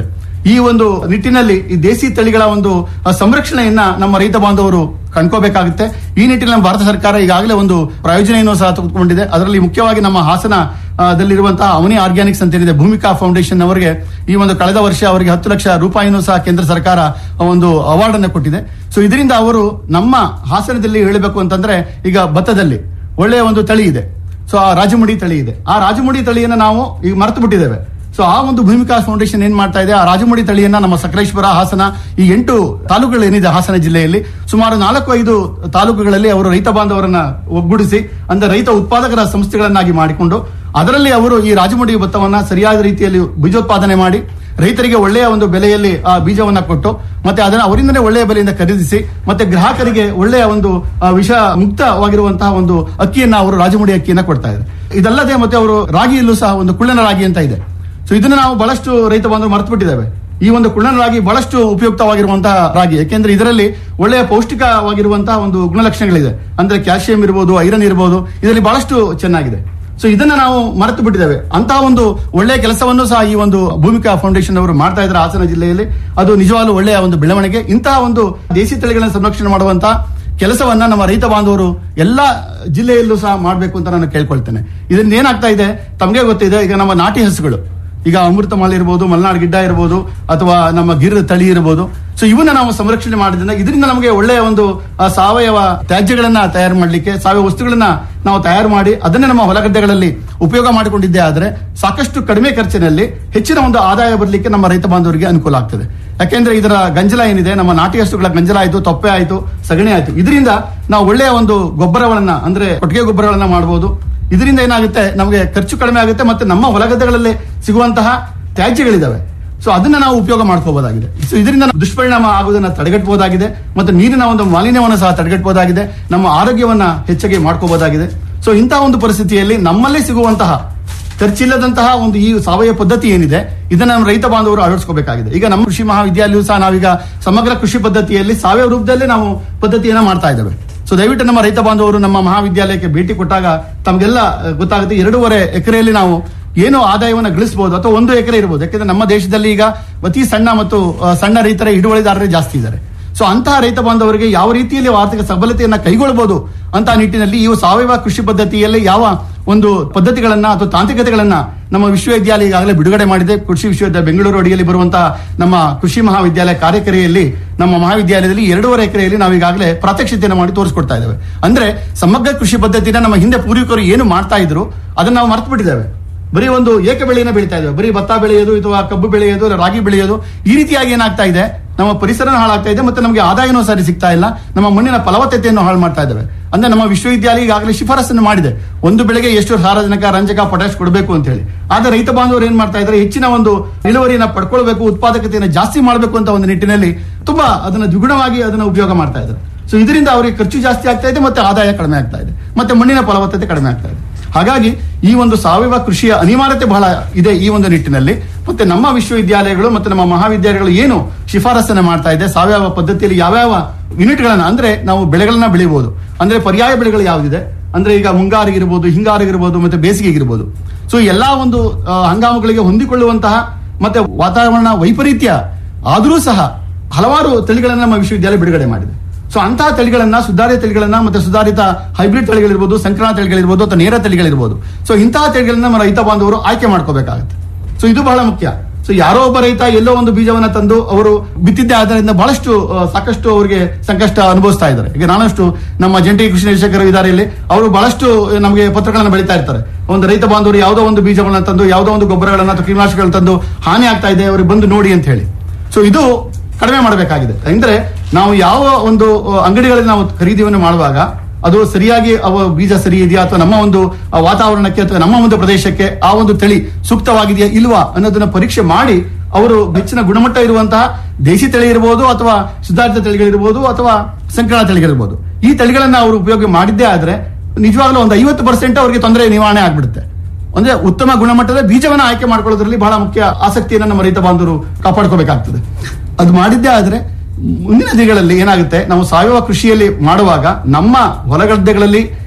ಈ ಒಂದು ನಿಟ್ಟಿನಲ್ಲಿ ಈ ದೇಸಿ ತಳಿಗಳ ಒಂದು ಆ, ಸಂರಕ್ಷಣೆಯನ್ನ ನಮ್ಮ ರೈತ ಬಾಂಧವರು ಕಂಡ್ಕೋಬೇಕಾಗುತ್ತೆ ಈ ನಿಟ್ಟಿನಲ್ಲಿ ನಮ್ಮ ಭಾರತ ಸರ್ಕಾರ ಈಗಾಗಲೇ ಒಂದು ಪ್ರಾಯೋಜನೆಯನ್ನು ಸಹ ತೆಗೆದುಕೊಂಡಿದೆ ಅದರಲ್ಲಿ ಮುಖ್ಯವಾಗಿ ನಮ್ಮ ಹಾಸನ ಆ, ದಲ್ಲಿರುವಂತಹ ಅವನಿ ಆರ್ಗ್ಯಾನಿಕ್ಸ್ ಅಂತ ಏನಿದೆ ಭೂಮಿಕಾ ಫೌಂಡೇಶನ್ ಅವರಿಗೆ ಈ ಒಂದು ಕಳೆದ ವರ್ಷ ಅವರಿಗೆ ಹತ್ತು ಲಕ್ಷ ರೂಪಾಯಿನೂ ಸಹ ಕೇಂದ್ರ ಸರ್ಕಾರ ಒಂದು ಅವಾರ್ಡ್ ಅನ್ನು ಕೊಟ್ಟಿದೆ ಸೊ ಇದರಿಂದ ಅವರು ನಮ್ಮ ಹಾಸನದಲ್ಲಿ ಹೇಳಬೇಕು ಅಂತಂದ್ರೆ ಈಗ ಭತ್ತದಲ್ಲಿ ಒಳ್ಳೆಯ ಒಂದು ತಳಿ ಇದೆ ಸೊ ಆ ರಾಜಮುಡಿ ತಳಿ ಇದೆ ಆ ರಾಜಮುಡಿ ತಳಿಯನ್ನ ನಾವು ಈಗ ಮರೆತು ಬಿಟ್ಟಿದ್ದೇವೆ ಸೊ ಆ ಒಂದು ಭೂಮಿಕಾ ಫೌಂಡೇಶನ್ ಏನ್ ಮಾಡ್ತಾ ಇದೆ ಆ ರಾಜಮುಡಿ ತಳಿಯನ್ನ ನಮ್ಮ ಸಕಲೇಶ್ವರ ಹಾಸನ ಈ ಎಂಟು ತಾಲೂಕುಗಳು ಏನಿದೆ ಹಾಸನ ಜಿಲ್ಲೆಯಲ್ಲಿ ಸುಮಾರು ನಾಲ್ಕು ಐದು ತಾಲೂಕುಗಳಲ್ಲಿ ಅವರು ರೈತ ಬಾಂಧವರನ್ನ ಒಗ್ಗೂಡಿಸಿ ಅಂದ್ರೆ ರೈತ ಉತ್ಪಾದಕರ ಸಂಸ್ಥೆಗಳನ್ನಾಗಿ ಮಾಡಿಕೊಂಡು ಅದರಲ್ಲಿ ಅವರು ಈ ರಾಜಮುಡಿ ಭತ್ತವನ್ನ ಸರಿಯಾದ ರೀತಿಯಲ್ಲಿ ಬೀಜೋತ್ಪಾದನೆ ಮಾಡಿ ರೈತರಿಗೆ ಒಳ್ಳೆಯ ಒಂದು ಬೆಲೆಯಲ್ಲಿ ಆ ಬೀಜವನ್ನ ಕೊಟ್ಟು ಮತ್ತೆ ಅದನ್ನ ಅವರಿಂದನೇ ಒಳ್ಳೆಯ ಬೆಲೆಯಿಂದ ಖರೀದಿಸಿ ಮತ್ತೆ ಗ್ರಾಹಕರಿಗೆ ಒಳ್ಳೆಯ ಒಂದು ಆ, ವಿಷ ಮುಕ್ತವಾಗಿರುವಂತಹ ಒಂದು ಅಕ್ಕಿಯನ್ನ ಅವರು ರಾಜಮುಡಿ ಅಕ್ಕಿಯನ್ನ ಕೊಡ್ತಾ ಇದ್ದಾರೆ ಇದಲ್ಲದೆ ಮತ್ತೆ ಅವರು ರಾಗಿಯಲ್ಲೂ ಸಹ ಒಂದು ಕುಳ್ಳನ ರಾಗಿ ಅಂತ ಇದೆ ಸೊ ಇದನ್ನ ನಾವು ಬಹಳಷ್ಟು ರೈತ ಬಾಂಧವರು ಮರೆತು ಬಿಟ್ಟಿದ್ದೇವೆ ಈ ಒಂದು ಕುಳ್ಳನ ರಾಗಿ ಬಹಳಷ್ಟು ಉಪಯುಕ್ತವಾಗಿರುವಂತಹ ರಾಗಿ ಯಾಕೆಂದ್ರೆ ಇದರಲ್ಲಿ ಒಳ್ಳೆಯ ಪೌಷ್ಟಿಕವಾಗಿರುವಂತಹ ಒಂದು ಗುಣಲಕ್ಷಣಗಳಿದೆ ಅಂದ್ರೆ ಕ್ಯಾಲ್ಸಿಯಂ ಇರಬಹುದು ಐರನ್ ಇರಬಹುದು ಇದರಲ್ಲಿ ಬಹಳಷ್ಟು ಚೆನ್ನಾಗಿದೆ ಸೊ ಇದನ್ನ ನಾವು ಮರೆತು ಬಿಟ್ಟಿದ್ದೇವೆ ಅಂತಹ ಒಂದು ಒಳ್ಳೆಯ ಕೆಲಸವನ್ನು ಸಹ ಈ ಒಂದು ಭೂಮಿಕಾ ಫೌಂಡೇಶನ್ ಅವರು ಮಾಡ್ತಾ ಇದ್ದಾರೆ ಹಾಸನ ಜಿಲ್ಲೆಯಲ್ಲಿ ಅದು ನಿಜವಾಗ್ಲೂ ಒಳ್ಳೆಯ ಒಂದು ಬೆಳವಣಿಗೆ ಇಂತಹ ಒಂದು ದೇಸಿ ತಳಿಗಳನ್ನು ಸಂರಕ್ಷಣೆ ಮಾಡುವಂತಹ ಕೆಲಸವನ್ನ ನಮ್ಮ ರೈತ ಬಾಂಧವರು ಎಲ್ಲಾ ಜಿಲ್ಲೆಯಲ್ಲೂ ಸಹ ಮಾಡಬೇಕು ಅಂತ ನಾನು ಕೇಳ್ಕೊಳ್ತೇನೆ ಇದರಿಂದ ಏನಾಗ್ತಾ ಇದೆ ತಮಗೆ ಗೊತ್ತಿದೆ ಈಗ ನಮ್ಮ ನಾಟಿ ಹಸುಗಳು ಈಗ ಅಮೃತಮಾಲ ಇರ್ಬೋದು ಮಲೆನಾಡು ಗಿಡ್ಡ ಇರ್ಬೋದು ಅಥವಾ ನಮ್ಮ ಗಿರ್ ತಳಿ ಇರ್ಬೋದು ಸೊ ಇವನ್ನ ನಾವು ಸಂರಕ್ಷಣೆ ಮಾಡಿದ್ರಿಂದ ಇದರಿಂದ ನಮಗೆ ಒಳ್ಳೆಯ ಒಂದು ಆ, ಸಾವಯವ ತ್ಯಾಜ್ಯಗಳನ್ನ ತಯಾರು ಮಾಡಲಿಕ್ಕೆ ಸಾವಯವ ವಸ್ತುಗಳನ್ನ ನಾವು ತಯಾರು ಮಾಡಿ ಅದನ್ನೇ ನಮ್ಮ ಹೊಲಗದ್ದೆಗಳಲ್ಲಿ ಉಪಯೋಗ ಮಾಡಿಕೊಂಡಿದ್ದೇ ಆದ್ರೆ ಸಾಕಷ್ಟು ಕಡಿಮೆ ಖರ್ಚಿನಲ್ಲಿ ಹೆಚ್ಚಿನ ಒಂದು ಆದಾಯ ಬರಲಿಕ್ಕೆ ನಮ್ಮ ರೈತ ಬಾಂಧವರಿಗೆ ಅನುಕೂಲ ಆಗ್ತದೆ ಯಾಕೆಂದ್ರೆ ಇದರ ಗಂಜಲ ಏನಿದೆ ನಮ್ಮ ನಾಟಿ ಹಸುಗಳ ಗಂಜಲ ಆಯ್ತು ತೊಪ್ಪೆ ಆಯ್ತು ಸಗಣಿ ಆಯ್ತು ಇದರಿಂದ ನಾವು ಒಳ್ಳೆಯ ಒಂದು ಗೊಬ್ಬರಗಳನ್ನ ಅಂದ್ರೆ ಕೊಟ್ಟಿಗೆ ಗೊಬ್ಬರಗಳನ್ನ ಮಾಡಬಹುದು ಇದರಿಂದ ಏನಾಗುತ್ತೆ ನಮಗೆ ಖರ್ಚು ಕಡಿಮೆ ಆಗುತ್ತೆ ಮತ್ತೆ ನಮ್ಮ ಹೊಲಗದ್ದೆಗಳಲ್ಲಿ ಸಿಗುವಂತಹ ತ್ಯಾಜ್ಯಗಳಿದಾವೆ ಸೊ ಅದನ್ನ ನಾವು ಉಪಯೋಗ ಮಾಡ್ಕೋಬಹುದಾಗಿದೆ ಸೊ ಇದರಿಂದ ದುಷ್ಪರಿಣಾಮ ಆಗುವುದನ್ನ ತಡೆಗಟ್ಟಬಹುದಾಗಿದೆ ಮತ್ತು ನೀರಿನ ಒಂದು ಮಾಲಿನ್ಯವನ್ನು ಸಹ ತಡೆಗಟ್ಟಬಹುದಾಗಿದೆ ನಮ್ಮ ಆರೋಗ್ಯವನ್ನ ಹೆಚ್ಚಾಗಿ ಮಾಡ್ಕೋಬಹುದಾಗಿದೆ ಸೊ ಇಂತಹ ಒಂದು ಪರಿಸ್ಥಿತಿಯಲ್ಲಿ ನಮ್ಮಲ್ಲೇ ಸಿಗುವಂತಹ ಖರ್ಚಿಲ್ಲದಂತಹ ಒಂದು ಈ ಸಾವಯವ ಪದ್ಧತಿ ಏನಿದೆ ಇದನ್ನ ನಮ್ಮ ರೈತ ಬಾಂಧವರು ಅಳವಡಿಸ್ಕೋಬೇಕಾಗಿದೆ ಈಗ ನಮ್ಮ ಕೃಷಿ ಮಹಾವಿದ್ಯಾಲಯವು ಸಹ ನಾವೀಗ ಸಮಗ್ರ ಕೃಷಿ ಪದ್ಧತಿಯಲ್ಲಿ ಸಾವಯವ ರೂಪದಲ್ಲೇ ನಾವು ಪದ್ಧತಿಯನ್ನ ಮಾಡ್ತಾ ಇದ್ದೇವೆ ಸೊ ದಯವಿಟ್ಟು ನಮ್ಮ ರೈತ ಬಾಂಧವರು ನಮ್ಮ ಮಹಾವಿದ್ಯಾಲಯಕ್ಕೆ ಭೇಟಿ ಕೊಟ್ಟಾಗ ತಮಗೆಲ್ಲ ಅಹ್, ಗೊತ್ತಾಗುತ್ತೆ ಎರಡೂವರೆ ಎಕರೆಯಲ್ಲಿ ನಾವು ಏನು ಆದಾಯವನ್ನು ಗಳಿಸಬಹುದು ಅಥವಾ ಒಂದು ಎಕರೆ ಇರಬಹುದು ಯಾಕಂದ್ರೆ ನಮ್ಮ ದೇಶದಲ್ಲಿ ಈಗ ಅತಿ ಸಣ್ಣ ಮತ್ತು ಅಹ್, ಸಣ್ಣ ರೈತರ ಹಿಡುವಳಿದಾರರೇ ಜಾಸ್ತಿ ಇದ್ದಾರೆ ಸೊ ಅಂತಹ ರೈತ ಬಾಂಧವರಿಗೆ ಯಾವ ರೀತಿಯಲ್ಲಿ ಆರ್ಥಿಕ ಸಬಲತೆಯನ್ನ ಕೈಗೊಳ್ಳಬಹುದು ಅಂತ ನಿಟ್ಟಿನಲ್ಲಿ ಈ ಸಾವಯವ ಕೃಷಿ ಪದ್ಧತಿಯಲ್ಲಿ ಯಾವ ಒಂದು ಪದ್ಧತಿಗಳನ್ನ ಅಥವಾ ತಾಂತ್ರಿಕತೆಗಳನ್ನ ನಮ್ಮ ವಿಶ್ವವಿದ್ಯಾಲಯ ಈಗಾಗಲೇ ಬಿಡುಗಡೆ ಮಾಡಿದೆ ಕೃಷಿ ವಿಶ್ವವಿದ್ಯಾಲಯ ಬೆಂಗಳೂರು ಅಡಿಯಲ್ಲಿ ಬರುವಂತಹ ನಮ್ಮ ಕೃಷಿ ಮಹಾವಿದ್ಯಾಲಯ ಕಾರ್ಯಕರಿಯಲ್ಲಿ ನಮ್ಮ ಮಹಾವಿದ್ಯಾಲಯದಲ್ಲಿ ಎರಡೂವರೆ ಎಕರೆಯಲ್ಲಿ ನಾವು ಈಗಾಗಲೇ ಪ್ರಾತ್ಯಕ್ಷಿತೆಯನ್ನು ಮಾಡಿ ತೋರಿಸ್ಕೊಡ್ತಾ ಇದ್ದೇವೆ ಅಂದ್ರೆ ಸಮಗ್ರ ಕೃಷಿ ಪದ್ಧತಿನ ನಮ್ಮ ಹಿಂದೆ ಪೂರ್ವಿಕರು ಏನು ಮಾಡ್ತಾ ಇದ್ರು ಅದನ್ನ ನಾವು ಮರ್ತು ಬಿಟ್ಟಿದ್ದೇವೆ ಬರೀ ಒಂದು ಏಕ ಬೆಳೆಯನ್ನ ಬೆಳೀತಾ ಇದ್ದೇವೆ ಬರೀ ಭತ್ತ ಬೆಳೆಯೋದು ಅಥವಾ ಕಬ್ಬು ಬೆಳೆಯೋದು ರಾಗಿ ಬೆಳೆಯೋದು ಈ ರೀತಿಯಾಗಿ ಏನಾಗ್ತಾ ಇದೆ ನಮ್ಮ ಪರಿಸರ ಹಾಳಾಗ್ತಾ ಇದೆ ಮತ್ತೆ ನಮಗೆ ಆದಾಯನೂ ಸರಿ ಸಿಗ್ತಾ ಇಲ್ಲ ನಮ್ಮ ಮಣ್ಣಿನ ಫಲವತ್ತತೆಯನ್ನು ಹಾಳು ಮಾಡ್ತಾ ಇದ್ದೇವೆ ಅಂದ್ರೆ ನಮ್ಮ ವಿಶ್ವವಿದ್ಯಾಲಯ ಈಗಾಗಲೇ ಶಿಫಾರಸನ್ನು ಮಾಡಿದೆ ಒಂದು ಬೆಳೆಗೆ ಎಷ್ಟು ಸಾರಜನಕ ರಂಜಕ ಪೊಟ್ಯಾಶ್ ಕೊಡಬೇಕು ಅಂತ ಹೇಳಿ ಆದ್ರೆ ರೈತ ಬಾಂಧವರು ಏನ್ ಮಾಡ್ತಾ ಇದ್ದಾರೆ ಹೆಚ್ಚಿನ ಒಂದು ಇಳುವರಿಯನ್ನ ಪಡ್ಕೊಳ್ಬೇಕು ಉತ್ಪಾದಕತೆಯನ್ನು ಜಾಸ್ತಿ ಮಾಡಬೇಕು ಅಂತ ಒಂದು ನಿಟ್ಟಿನಲ್ಲಿ ತುಂಬಾ ಅದನ್ನ ದ್ವಿಗುಣವಾಗಿ ಅದನ್ನ ಉಪಯೋಗ ಮಾಡ್ತಾ ಇದ್ದಾರೆ ಸೊ ಇದರಿಂದ ಅವರಿಗೆ ಖರ್ಚು ಜಾಸ್ತಿ ಆಗ್ತಾ ಇದೆ ಮತ್ತೆ ಆದಾಯ ಕಡಿಮೆ ಆಗ್ತಾ ಇದೆ ಮತ್ತೆ ಮಣ್ಣಿನ ಫಲವತ್ತತೆ ಕಡಿಮೆ ಆಗ್ತಾ ಇದೆ ಹಾಗಾಗಿ ಈ ಒಂದು ಸಾವಯವ ಕೃಷಿಯ ಅನಿವಾರ್ಯತೆ ಬಹಳ ಇದೆ ಈ ಒಂದು ನಿಟ್ಟಿನಲ್ಲಿ ಮತ್ತೆ ನಮ್ಮ ವಿಶ್ವವಿದ್ಯಾಲಯಗಳು ಮತ್ತೆ ನಮ್ಮ ಮಹಾವಿದ್ಯಾಲಯಗಳು ಏನು ಶಿಫಾರಸನ್ನ ಮಾಡ್ತಾ ಇದೆ ಸಾವಯವ ಪದ್ಧತಿಯಲ್ಲಿ ಯಾವ್ಯಾವ ಯೂನಿಟ್ಗಳನ್ನ ಅಂದ್ರೆ ನಾವು ಬೆಳೆಗಳನ್ನ ಬೆಳಿಬಹುದು ಅಂದ್ರೆ ಪರ್ಯಾಯ ಬೆಳೆಗಳು ಯಾವ್ದಿದೆ ಅಂದ್ರೆ ಈಗ ಮುಂಗಾರಿಗಿರ್ಬೋದು ಹಿಂಗಾರಿಗಿರ್ಬೋದು ಮತ್ತೆ ಬೇಸಿಗೆಗಿರ್ಬೋದು ಸೊ ಎಲ್ಲಾ ಒಂದು ಆ, ಹಂಗಾಮುಗಳಿಗೆ ಹೊಂದಿಕೊಳ್ಳುವಂತಹ ಮತ್ತೆ ವಾತಾವರಣ ವೈಪರೀತ್ಯ ಆದರೂ ಸಹ ಹಲವಾರು ತಳಿಗಳನ್ನ ನಮ್ಮ ವಿಶ್ವವಿದ್ಯಾಲಯ ಬಿಡುಗಡೆ ಮಾಡಿದೆ ಸೊ ಅಂತಹ ತಳಿಗಳನ್ನ ಸುಧಾರಿತ ತಳಿಗಳನ್ನ ಮತ್ತೆ ಸುಧಾರಿತ ಹೈಬ್ರಿಡ್ ತಳಿಗಳಿರ್ಬೋದು ಸಂಕರಣ ತಳಿಗಳಿರ್ಬೋದು ಅಥವಾ ನೇರ ತಳಿಗಳಿರ್ಬೋದು ಸೊ ಇಂತಹ ತಳಿಗಳನ್ನ ನಮ್ಮ ರೈತ ಬಾಂಧವರು ಆಯ್ಕೆ ಮಾಡ್ಕೋಬೇಕಾಗುತ್ತೆ ಸೊ ಇದು ಬಹಳ ಮುಖ್ಯ ಸೊ ಯಾರೋ ಒಬ್ಬ ರೈತ ಎಲ್ಲೋ ಒಂದು ಬೀಜವನ್ನ ತಂದು ಅವರು ಬಿತ್ತಿದ್ದೆ ಆದ್ದರಿಂದ ಬಹಳಷ್ಟು ಆ, ಸಾಕಷ್ಟು ಅವರಿಗೆ ಸಂಕಷ್ಟ ಅನುಭವಿಸ್ತಾ ಇದ್ದಾರೆ ಈಗ ನಾನಷ್ಟು ನಮ್ಮ ಜಂಟಿ ಕೃಷಿ ನಿರ್ದೇಶಕರು ಇದ್ದಾರೆ ಇಲ್ಲಿ ಅವರು ಬಹಳಷ್ಟು ನಮಗೆ ಪತ್ರಗಳನ್ನ ಬೆಳೀತಾ ಇರ್ತಾರೆ ಒಂದು ರೈತ ಬಾಂಧವರು ಯಾವುದೋ ಒಂದು ಬೀಜವನ್ನ ತಂದು ಯಾವುದೋ ಒಂದು ಗೊಬ್ಬರಗಳನ್ನ ಅಥವಾ ಕೀಟನಾಶಕಗಳನ್ನ ತಂದು ಹಾನಿ ಆಗ್ತಾ ಇದೆ ಅವ್ರಿಗೆ ಬಂದು ನೋಡಿ ಅಂತ ಹೇಳಿ ಸೊ ಇದು ಕಡಿಮೆ ಮಾಡಬೇಕಾಗಿದೆ ಅಂದ್ರೆ ನಾವು ಯಾವ ಒಂದು ಅಹ್, ಅಂಗಡಿಗಳಲ್ಲಿ ನಾವು ಖರೀದಿಯನ್ನು ಮಾಡುವಾಗ ಅದು ಸರಿಯಾಗಿ ಅವ ಬೀಜ ಸರಿ ಇದೆಯಾ ಅಥವಾ ನಮ್ಮ ಒಂದು ಆ, ವಾತಾವರಣಕ್ಕೆ ಅಥವಾ ನಮ್ಮ ಒಂದು ಪ್ರದೇಶಕ್ಕೆ ಆ ಒಂದು ತಳಿ ಸೂಕ್ತವಾಗಿದೆಯಾ ಇಲ್ವಾ ಅನ್ನೋದನ್ನ ಪರೀಕ್ಷೆ ಮಾಡಿ ಅವರು ಹೆಚ್ಚಿನ ಗುಣಮಟ್ಟ ಇರುವಂತಹ ದೇಶಿ ತಳಿ ಇರಬಹುದು ಅಥವಾ ಸುಧಾರಿತ ತಳಿಗಳಿರ್ಬೋದು ಅಥವಾ ಸಂಕರಣ ತಳಿಗಳಿರ್ಬೋದು ಈ ತಳಿಗಳನ್ನ ಅವರು ಉಪಯೋಗ ಮಾಡಿದ್ದೇ ಆದ್ರೆ ನಿಜವಾಗ್ಲೂ ಒಂದು ಐವತ್ತು ಪರ್ಸೆಂಟ್ ಅವರಿಗೆ ತೊಂದರೆ ನಿವಾರಣೆ ಆಗ್ಬಿಡುತ್ತೆ ಅಂದ್ರೆ ಉತ್ತಮ ಗುಣಮಟ್ಟದ ಬೀಜವನ್ನ ಆಯ್ಕೆ ಮಾಡ್ಕೊಳ್ಳೋದ್ರಲ್ಲಿ ಬಹಳ ಮುಖ್ಯ ಆಸಕ್ತಿಯನ್ನ ನಮ್ಮ ರೈತ ಬಾಂಧವರು ಕಾಪಾಡ್ಕೋಬೇಕಾಗ್ತದೆ ಅದು ಮಾಡಿದ್ದೇ ಆದ್ರೆ ಮುಂದಿನ ದಿನಗಳಲ್ಲಿ ಏನಾಗುತ್ತೆ ನಾವು ಸಾವಯವ ಕೃಷಿಯಲ್ಲಿ ಮಾಡುವಾಗ ನಮ್ಮ ಹೊಲಗದ್ದೆಗಳಲ್ಲಿ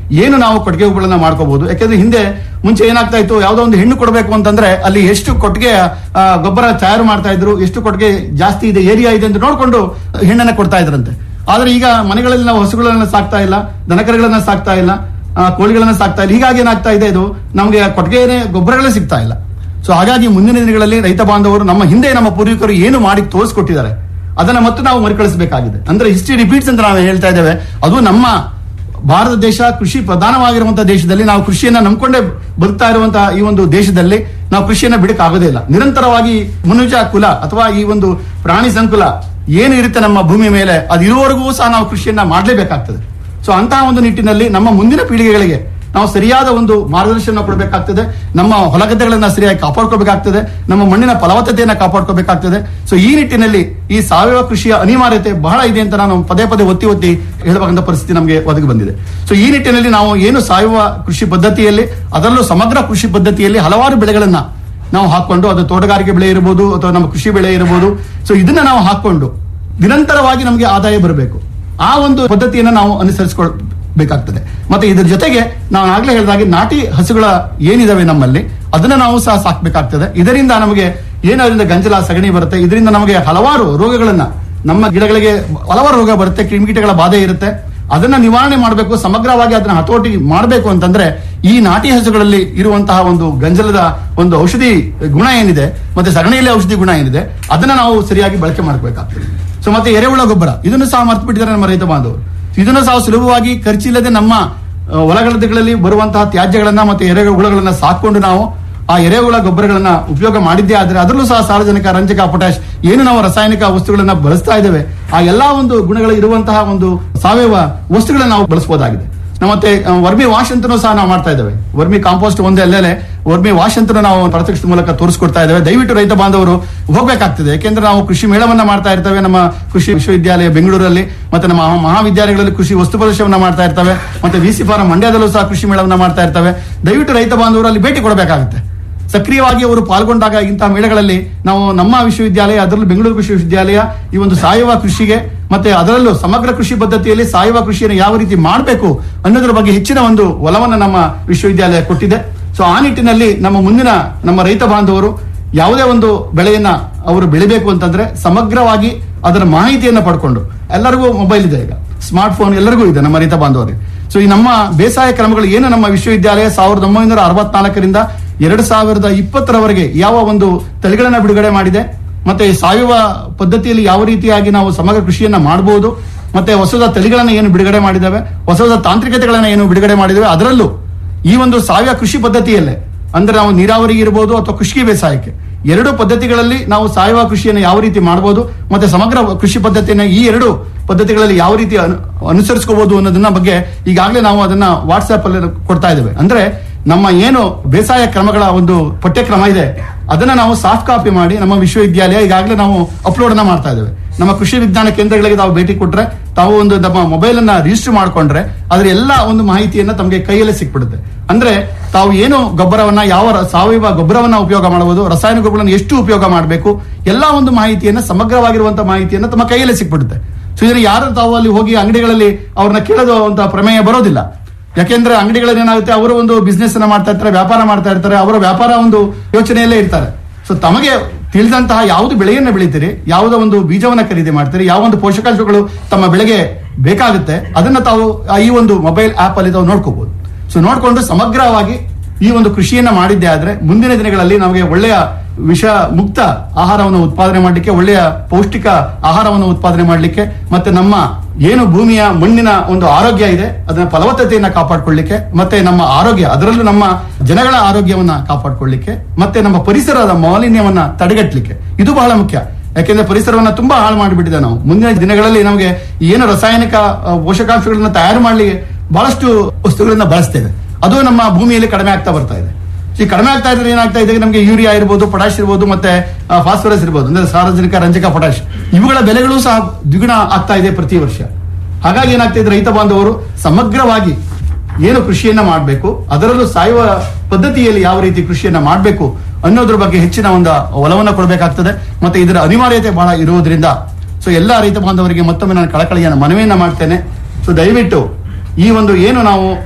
ಏನು ನಾವು ಕೊಟ್ಟಿಗೆ ಗೊಬ್ಬರಗಳನ್ನ ಮಾಡ್ಕೋಬಹುದು ಯಾಕಂದ್ರೆ ಹಿಂದೆ ಮುಂಚೆ ಏನಾಗ್ತಾ ಇತ್ತು ಯಾವ್ದೋ ಒಂದು ಹೆಣ್ಣು ಕೊಡಬೇಕು ಅಂತಂದ್ರೆ ಅಲ್ಲಿ ಎಷ್ಟು ಕೊಟ್ಟಿಗೆ ಆ, ಗೊಬ್ಬರ ತಯಾರು ಮಾಡ್ತಾ ಇದ್ರು ಎಷ್ಟು ಕೊಟ್ಟಿಗೆ ಜಾಸ್ತಿ ಇದೆ ಏರಿಯಾ ಇದೆ ಅಂತ ನೋಡ್ಕೊಂಡು ಹೆಣ್ಣನ್ನ ಕೊಡ್ತಾ ಇದ್ರಂತೆ ಆದ್ರೆ ಈಗ ಮನೆಗಳಲ್ಲಿ ನಾವು ಹಸುಗಳನ್ನ ಸಾಕ್ತಾ ಇಲ್ಲ ದನಕರುಗಳನ್ನ ಸಾಕ್ತಾ ಇಲ್ಲ ಆ, ಕೋಳಿಗಳನ್ನ ಸಾಕ್ತಾ ಇಲ್ಲ ಹೀಗಾಗಿ ಏನಾಗ್ತಾ ಇದೆ ಇದು ನಮಗೆ ಕೊಟ್ಟಿಗೆ ಗೊಬ್ಬರಗಳೇ ಸಿಗ್ತಾ ಇಲ್ಲ ಸೊ ಹಾಗಾಗಿ ಮುಂದಿನ ದಿನಗಳಲ್ಲಿ ರೈತ ಬಾಂಧವರು ನಮ್ಮ ಹಿಂದೆ ನಮ್ಮ ಪೂರ್ವಿಕರು ಏನು ಮಾಡಿ ತೋರಿಸ್ಕೊಟ್ಟಿದ್ದಾರೆ ಅದನ್ನ ಮತ್ತೆ ನಾವು ಮರುಕಳಿಸಬೇಕಾಗಿದೆ ಅಂದ್ರೆ ಹಿಸ್ಟ್ರಿ ರಿಪೀಟ್ಸ್ ಅಂತ ನಾವು ಹೇಳ್ತಾ ಇದ್ದೇವೆ ಅದು ನಮ್ಮ ಭಾರತ ದೇಶ ಕೃಷಿ ಪ್ರಧಾನವಾಗಿರುವಂತಹ ದೇಶದಲ್ಲಿ ನಾವು ಕೃಷಿಯನ್ನ ನಂಬ್ಕೊಂಡೇ ಬದುಕ್ತಾ ಇರುವಂತಹ ಈ ಒಂದು ದೇಶದಲ್ಲಿ ನಾವು ಕೃಷಿಯನ್ನ ಬಿಡಕ್ ಆಗೋದೇ ಇಲ್ಲ ನಿರಂತರವಾಗಿ ಮನುಜ ಕುಲ ಅಥವಾ ಈ ಒಂದು ಪ್ರಾಣಿ ಸಂಕುಲ ಏನು ಇರುತ್ತೆ ನಮ್ಮ ಭೂಮಿ ಮೇಲೆ ಅದು ಇರುವವರೆಗೂ ಸಹ ನಾವು ಕೃಷಿಯನ್ನ ಮಾಡಲೇಬೇಕಾಗ್ತದೆ ಸೊ ಅಂತಹ ಒಂದು ನಿಟ್ಟಿನಲ್ಲಿ ನಮ್ಮ ಮುಂದಿನ ಪೀಳಿಗೆಗಳಿಗೆ ನಾವು ಸರಿಯಾದ ಒಂದು ಮಾರ್ಗದರ್ಶನ ಕೊಡಬೇಕಾಗ್ತದೆ ನಮ್ಮ ಹೊಲಗದ್ದೆಗಳನ್ನ ಸರಿಯಾಗಿ ಕಾಪಾಡ್ಕೋಬೇಕಾಗ್ತದೆ ನಮ್ಮ ಮಣ್ಣಿನ ಫಲವತ್ತತೆಯನ್ನ ಕಾಪಾಡ್ಕೋಬೇಕಾಗ್ತದೆ ಸೊ ಈ ನಿಟ್ಟಿನಲ್ಲಿ ಈ ಸಾವಯವ ಕೃಷಿಯ ಅನಿವಾರ್ಯತೆ ಬಹಳ ಇದೆ ಅಂತ ನಾನು ಪದೇ ಪದೇ ಒತ್ತಿ ಒತ್ತಿ ಹೇಳಬೇಕಂತ ಪರಿಸ್ಥಿತಿ ನಮಗೆ ಒದಗಿ ಬಂದಿದೆ ಸೊ ಈ ನಿಟ್ಟಿನಲ್ಲಿ ನಾವು ಏನು ಸಾವಯವ ಕೃಷಿ ಪದ್ಧತಿಯಲ್ಲಿ ಅದರಲ್ಲೂ ಸಮಗ್ರ ಕೃಷಿ ಪದ್ಧತಿಯಲ್ಲಿ ಹಲವಾರು ಬೆಳೆಗಳನ್ನ ನಾವು ಹಾಕೊಂಡು ಅದು ತೋಟಗಾರಿಕೆ ಬೆಳೆ ಇರಬಹುದು ಅಥವಾ ನಮ್ಮ ಕೃಷಿ ಬೆಳೆ ಇರಬಹುದು ಸೊ ಇದನ್ನ ನಾವು ಹಾಕೊಂಡು ನಿರಂತರವಾಗಿ ನಮಗೆ ಆದಾಯ ಬರಬೇಕು ಆ ಒಂದು ಪದ್ಧತಿಯನ್ನ ನಾವು ಅನುಸರಿಸಿಕೊಳ್ಬೇಕಾಗ್ತದೆ ಮತ್ತೆ ಇದರ ಜೊತೆಗೆ ನಾನು ಆಗ್ಲೇ ಹೇಳಿದಾಗೆ ನಾಟಿ ಹಸುಗಳ ಏನಿದಾವೆ ನಮ್ಮಲ್ಲಿ ಅದನ್ನ ನಾವು ಸಹ ಸಾಕ್ಬೇಕಾಗ್ತದೆ ಇದರಿಂದ ನಮಗೆ ಏನು ಅದರಿಂದ ಗಂಜಲ ಸಗಣಿ ಬರುತ್ತೆ ಇದರಿಂದ ನಮಗೆ ಹಲವಾರು ರೋಗಗಳನ್ನ ನಮ್ಮ ಗಿಡಗಳಿಗೆ ಹಲವಾರು ರೋಗ ಬರುತ್ತೆ ಕ್ರಿಮಿಕೀಟಗಳ ಬಾಧೆ ಇರುತ್ತೆ ಅದನ್ನ ನಿವಾರಣೆ ಮಾಡಬೇಕು ಸಮಗ್ರವಾಗಿ ಅದನ್ನ ಹತೋಟಿ ಮಾಡಬೇಕು ಅಂತಂದ್ರೆ ಈ ನಾಟಿ ಹಸುಗಳಲ್ಲಿ ಇರುವಂತಹ ಒಂದು ಗಂಜಲದ ಒಂದು ಔಷಧಿ ಗುಣ ಏನಿದೆ ಮತ್ತೆ ಸಗಣಿಯಲ್ಲಿ ಔಷಧಿ ಗುಣ ಏನಿದೆ ಅದನ್ನ ನಾವು ಸರಿಯಾಗಿ ಬಳಕೆ ಮಾಡಬೇಕಾಗ್ತದೆ ಸೊ ಮತ್ತೆ ಎರೆಹುಳ ಗೊಬ್ಬರ ಇದನ್ನು ಸಹ ಮರ್ತು ಬಿಟ್ಟಿದ್ದಾರೆ ನಮ್ಮ ರೈತ ಬಾಂಧವರು ಇದನ್ನು ಸಹ ಸುಲಭವಾಗಿ ಖರ್ಚಿಲ್ಲದೆ ನಮ್ಮ ಆ, ಹೊಲಗದ್ದೆಗಳಲ್ಲಿ ಬರುವಂತಹ ತ್ಯಾಜ್ಯಗಳನ್ನ ಮತ್ತೆ ಎರೆಹುಳಗಳನ್ನ ಸಾಕೊಂಡು ನಾವು ಆ ಎರೆಹುಳ ಗೊಬ್ಬರಗಳನ್ನ ಉಪಯೋಗ ಮಾಡಿದ್ದೇ ಆದ್ರೆ ಅದರಲ್ಲೂ ಸಹ ಸಾರ್ವಜನಿಕ ರಂಜಕ ಪೊಟ್ಯಾಶ್ ಏನು ನಾವು ರಾಸಾಯನಿಕ ವಸ್ತುಗಳನ್ನ ಬಳಸ್ತಾ ಇದ್ದೇವೆ ಆ ಎಲ್ಲಾ ಒಂದು ಗುಣಗಳು ಇರುವಂತಹ ಒಂದು ಸಾವಯವ ವಸ್ತುಗಳನ್ನ ನಾವು ಬಳಸಬಹುದಾಗಿದೆ ನಾವು ಮತ್ತೆ ಆ, ವರ್ಮಿ ವಾಶ್ ಅಂತನೂ ಸಹ ನಾವು ಮಾಡ್ತಾ ಇದ್ದೇವೆ ವರ್ಮಿ ಕಾಂಪೋಸ್ಟ್ ಒಂದೇ ಅಲ್ಲೇ ವರ್ಮಿ ವಾಶ್ ಅಂತ ನಾವು ಪ್ರತ್ಯಕ್ಷ ಮೂಲಕ ತೋರಿಸ್ಕೊಡ್ತಾ ಇದ್ದೇವೆ ದಯವಿಟ್ಟು ರೈತ ಬಾಂಧವರು ಹೋಗ್ಬೇಕಾಗ್ತದೆ ಯಾಕೆಂದ್ರೆ ನಾವು ಕೃಷಿ ಮೇಳವನ್ನ ಮಾಡ್ತಾ ಇರ್ತೇವೆ ನಮ್ಮ ಕೃಷಿ ವಿಶ್ವವಿದ್ಯಾಲಯ ಬೆಂಗಳೂರಲ್ಲಿ ಮತ್ತೆ ನಮ್ಮ ಮಹಾವಿದ್ಯಾಲಯಗಳಲ್ಲಿ ಕೃಷಿ ವಸ್ತು ಪ್ರದರ್ಶನವನ್ನ ಮಾಡ್ತಾ ಇರ್ತವೆ ಮತ್ತೆ ವಿ ಸಿ ಫಾರಂ ಮಂಡ್ಯದಲ್ಲೂ ಸಹ ಕೃಷಿ ಮೇಳವನ್ನ ಮಾಡ್ತಾ ಇರ್ತವೆ ದಯವಿಟ್ಟು ರೈತ ಬಾಂಧವರು ಅಲ್ಲಿ ಭೇಟಿ ಕೊಡಬೇಕಾಗುತ್ತೆ ಸಕ್ರಿಯವಾಗಿ ಅವರು ಪಾಲ್ಗೊಂಡಾಗ ಇಂತಹ ಮೇಳಗಳಲ್ಲಿ ನಾವು ನಮ್ಮ ವಿಶ್ವವಿದ್ಯಾಲಯ ಅದರಲ್ಲೂ ಬೆಂಗಳೂರು ಕೃಷಿ ವಿಶ್ವವಿದ್ಯಾಲಯ ಈ ಒಂದು ಸಾವಯವ ಕೃಷಿಗೆ ಮತ್ತೆ ಅದರಲ್ಲೂ ಸಮಗ್ರ ಕೃಷಿ ಪದ್ಧತಿಯಲ್ಲಿ ಸಾವಯವ ಕೃಷಿಯನ್ನು ಯಾವ ರೀತಿ ಮಾಡಬೇಕು ಅನ್ನೋದ್ರ ಬಗ್ಗೆ ಹೆಚ್ಚಿನ ಒಂದು ಒಲವನ್ನು ನಮ್ಮ ವಿಶ್ವವಿದ್ಯಾಲಯ ಕೊಟ್ಟಿದೆ ಸೊ ಆ ನಿಟ್ಟಿನಲ್ಲಿ ನಮ್ಮ ಮುಂದಿನ ನಮ್ಮ ರೈತ ಬಾಂಧವರು ಯಾವುದೇ ಒಂದು ಬೆಳೆಯನ್ನ ಅವರು ಬೆಳಿಬೇಕು ಅಂತಂದ್ರೆ ಸಮಗ್ರವಾಗಿ ಅದರ ಮಾಹಿತಿಯನ್ನ ಪಡ್ಕೊಂಡು ಎಲ್ಲರಿಗೂ ಮೊಬೈಲ್ ಇದೆ ಈಗ ಸ್ಮಾರ್ಟ್ ಫೋನ್ ಎಲ್ಲರಿಗೂ ಇದೆ ನಮ್ಮ ರೈತ ಬಾಂಧವರಿಗೆ ಸೊ ಈ ನಮ್ಮ ಬೇಸಾಯ ಕ್ರಮಗಳು ಏನು ನಮ್ಮ ವಿಶ್ವವಿದ್ಯಾಲಯ ಸಾವಿರದ ಒಂಬೈನೂರ ಅರವತ್ನಾಲ್ಕರಿಂದ ಎರಡು ಸಾವಿರದ ಇಪ್ಪತ್ತರವರೆಗೆ ಯಾವ ಒಂದು ತಳಿಗಳನ್ನ ಬಿಡುಗಡೆ ಮಾಡಿದೆ ಮತ್ತೆ ಈ ಸಾವಯವ ಪದ್ಧತಿಯಲ್ಲಿ ಯಾವ ರೀತಿಯಾಗಿ ನಾವು ಸಮಗ್ರ ಕೃಷಿಯನ್ನ ಮಾಡಬಹುದು ಮತ್ತೆ ಹೊಸದ ತಳಿಗಳನ್ನ ಏನು ಬಿಡುಗಡೆ ಮಾಡಿದಾವೆ ಹೊಸದ ತಾಂತ್ರಿಕತೆಗಳನ್ನ ಏನು ಬಿಡುಗಡೆ ಮಾಡಿದಾವೆ ಅದರಲ್ಲೂ ಈ ಒಂದು ಸಾವಯವ ಕೃಷಿ ಪದ್ಧತಿಯಲ್ಲೇ ಅಂದ್ರೆ ನಾವು ನೀರಾವರಿ ಇರಬಹುದು ಅಥವಾ ಕೃಷಿ ಬೇಸಾಯಕ್ಕೆ ಎರಡು ಪದ್ಧತಿಗಳಲ್ಲಿ ನಾವು ಸಾವಯವ ಕೃಷಿಯನ್ನು ಯಾವ ರೀತಿ ಮಾಡಬಹುದು ಮತ್ತೆ ಸಮಗ್ರ ಕೃಷಿ ಪದ್ಧತಿಯನ್ನ ಈ ಎರಡು ಪದ್ಧತಿಗಳಲ್ಲಿ ಯಾವ ರೀತಿ ಅನು- ಅನುಸರಿಸ್ಕೋಬಹುದು ಅನ್ನೋದನ್ನ ಬಗ್ಗೆ ಈಗಾಗಲೇ ನಾವು ಅದನ್ನ ವಾಟ್ಸ್ಆಪ್ ಅಲ್ಲಿ ಕೊಡ್ತಾ ಇದ್ದೇವೆ ಅಂದ್ರೆ ನಮ್ಮ ಏನು ಬೇಸಾಯ ಕ್ರಮಗಳ ಒಂದು ಪಠ್ಯಕ್ರಮ ಇದೆ ಅದನ್ನ ನಾವು ಸಾಫ್ಟ್ ಕಾಪಿ ಮಾಡಿ ನಮ್ಮ ವಿಶ್ವವಿದ್ಯಾಲಯ ಈಗಾಗಲೇ ನಾವು ಅಪ್ಲೋಡ್ ಅನ್ನ ಮಾಡ್ತಾ ಇದ್ದೇವೆ ನಮ್ಮ ಕೃಷಿ ವಿಜ್ಞಾನ ಕೇಂದ್ರಗಳಿಗೆ ತಾವು ಭೇಟಿ ಕೊಟ್ರೆ ತಾವು ಒಂದು ನಮ್ಮ ಮೊಬೈಲ್ ಅನ್ನ ರಿಜಿಸ್ಟರ್ ಮಾಡ್ಕೊಂಡ್ರೆ ಅದ್ರ ಎಲ್ಲ ಒಂದು ಮಾಹಿತಿಯನ್ನ ತಮಗೆ ಕೈಯಲ್ಲೇ ಸಿಕ್ಬಿಡುತ್ತೆ ಅಂದ್ರೆ ತಾವು ಏನು ಗೊಬ್ಬರವನ್ನ ಯಾವ ರ- ಸಾವಯವ ಗೊಬ್ಬರವನ್ನ ಉಪಯೋಗ ಮಾಡಬಹುದು ರಾಸಾಯನಿಕ ಗೊಬ್ಬರವನ್ನು ಎಷ್ಟು ಉಪಯೋಗ ಮಾಡಬೇಕು ಎಲ್ಲ ಒಂದು ಮಾಹಿತಿಯನ್ನ ಸಮಗ್ರವಾಗಿರುವಂತಹ ಮಾಹಿತಿಯನ್ನ ತಮ್ಮ ಕೈಯಲ್ಲೇ ಸಿಕ್ಬಿಡುತ್ತೆ ಸೊ ಇದ್ರೆ ಯಾರು ತಾವು ಅಲ್ಲಿ ಹೋಗಿ ಅಂಗಡಿಗಳಲ್ಲಿ ಅವ್ರನ್ನ ಕೇಳೋದು ಅಂತ ಪ್ರಮೇಯ ಬರೋದಿಲ್ಲ ಯಾಕೆಂದ್ರೆ ಅಂಗಡಿಗಳಲ್ಲಿ ಏನಾಗುತ್ತೆ ಅವರು ಒಂದು ಬಿಸ್ನೆಸ್ ಅನ್ನ ಮಾಡ್ತಾ ಇರ್ತಾರೆ ವ್ಯಾಪಾರ ಮಾಡ್ತಾ ಇರ್ತಾರೆ ಅವರ ವ್ಯಾಪಾರ ಒಂದು ಯೋಚನೆಯಲ್ಲೇ ಇರ್ತಾರೆ ಸೊ ತಮಗೆ ತಿಳಿದಂತಹ ಯಾವುದು ಬೆಳೆಯನ್ನ ಬೆಳಿತೀರಿ ಯಾವುದೋ ಒಂದು ಬೀಜವನ್ನ ಖರೀದಿ ಮಾಡ್ತೀರಿ ಯಾವ ಒಂದು ಪೋಷಕಾಂಶಗಳು ತಮ್ಮ ಬೆಳೆಗೆ ಬೇಕಾಗುತ್ತೆ ಅದನ್ನ ತಾವು ಆ ಈ ಒಂದು ಮೊಬೈಲ್ ಆಪ್ ಅಲ್ಲಿ ತಾವು ನೋಡ್ಕೋಬಹುದು ಸೊ ನೋಡ್ಕೊಂಡು ಸಮಗ್ರವಾಗಿ ಈ ಒಂದು ಕೃಷಿಯನ್ನ ಮಾಡಿದ್ದೆ ಆದ್ರೆ ಮುಂದಿನ ದಿನಗಳಲ್ಲಿ ನಮಗೆ ಒಳ್ಳೆಯ ವಿಷ ಮುಕ್ತ ಆಹಾರವನ್ನು ಉತ್ಪಾದನೆ ಮಾಡಲಿಕ್ಕೆ ಒಳ್ಳೆಯ ಪೌಷ್ಟಿಕ ಆಹಾರವನ್ನು ಉತ್ಪಾದನೆ ಮಾಡಲಿಕ್ಕೆ ಮತ್ತೆ ನಮ್ಮ ಏನು ಭೂಮಿಯ ಮಣ್ಣಿನ ಒಂದು ಆರೋಗ್ಯ ಇದೆ ಅದನ್ನ ಫಲವತ್ತತೆಯನ್ನ ಕಾಪಾಡ್ಕೊಳ್ಳಿಕ್ಕೆ ಮತ್ತೆ ನಮ್ಮ ಆರೋಗ್ಯ ಅದರಲ್ಲೂ ನಮ್ಮ ಜನಗಳ ಆರೋಗ್ಯವನ್ನ ಕಾಪಾಡ್ಕೊಳ್ಳಿಕ್ಕೆ ಮತ್ತೆ ನಮ್ಮ ಪರಿಸರದ ಮಾಲಿನ್ಯವನ್ನ ತಡೆಗಟ್ಟಲಿಕ್ಕೆ ಇದು ಬಹಳ ಮುಖ್ಯ ಯಾಕೆಂದ್ರೆ ಪರಿಸರವನ್ನ ತುಂಬಾ ಹಾಳು ಮಾಡಿಬಿಟ್ಟಿದೆ ನಾವು ಮುಂದಿನ ದಿನಗಳಲ್ಲಿ ನಮಗೆ ಏನು ರಾಸಾಯನಿಕ ಆ, ಪೋಷಕಾಂಶಗಳನ್ನ ತಯಾರು ಮಾಡಲಿಕ್ಕೆ ಬಹಳಷ್ಟು ವಸ್ತುಗಳನ್ನ ಬಳಸ್ತೇವೆ ಅದು ನಮ್ಮ ಭೂಮಿಯಲ್ಲಿ ಕಡಿಮೆ ಆಗ್ತಾ ಬರ್ತಾ ಇದೆ ಈ ಕಡಿಮೆ ಆಗ್ತಾ ಇದ್ರೆ ಏನಾಗ್ತಾ ಇದೆ ನಮಗೆ ಯೂರಿಯಾ ಇರ್ಬೋದು ಪೊಟ್ಯಾಶ್ ಇರ್ಬೋದು ಮತ್ತೆ ಫಾಸ್ಫರಸ್ ಇರ್ಬೋದು ಅಂದ್ರೆ ಸಾರ್ವಜನಿಕ ರಂಜಕ ಪೊಟ್ಯಾಶ್ ಇವುಗಳ ಬೆಲೆಗಳು ಸಹ ದ್ವಿಗುಣ ಆಗ್ತಾ ಇದೆ ಪ್ರತಿ ವರ್ಷ ಹಾಗಾಗಿ ಏನಾಗ್ತಾ ಇದೆ ರೈತ ಬಾಂಧವರು ಸಮಗ್ರವಾಗಿ ಏನು ಕೃಷಿಯನ್ನ ಮಾಡಬೇಕು ಅದರಲ್ಲೂ ಸಾಯುವ ಪದ್ಧತಿಯಲ್ಲಿ ಯಾವ ರೀತಿ ಕೃಷಿಯನ್ನ ಮಾಡಬೇಕು ಅನ್ನೋದ್ರ ಬಗ್ಗೆ ಹೆಚ್ಚಿನ ಒಂದು ಒಲವನ್ನ ಕೊಡಬೇಕಾಗ್ತದೆ ಮತ್ತೆ ಇದರ ಅನಿವಾರ್ಯತೆ ಬಹಳ ಇರುವುದರಿಂದ ಸೊ ಎಲ್ಲಾ ರೈತ ಬಾಂಧವರಿಗೆ ಮತ್ತೊಮ್ಮೆ ನಾನು ಕಳಕಳಿಯನ್ನು ಮನವಿಯನ್ನ ಮಾಡ್ತೇನೆ ಸೊ ದಯವಿಟ್ಟು ಈ ಒಂದು ಏನು ನಾವು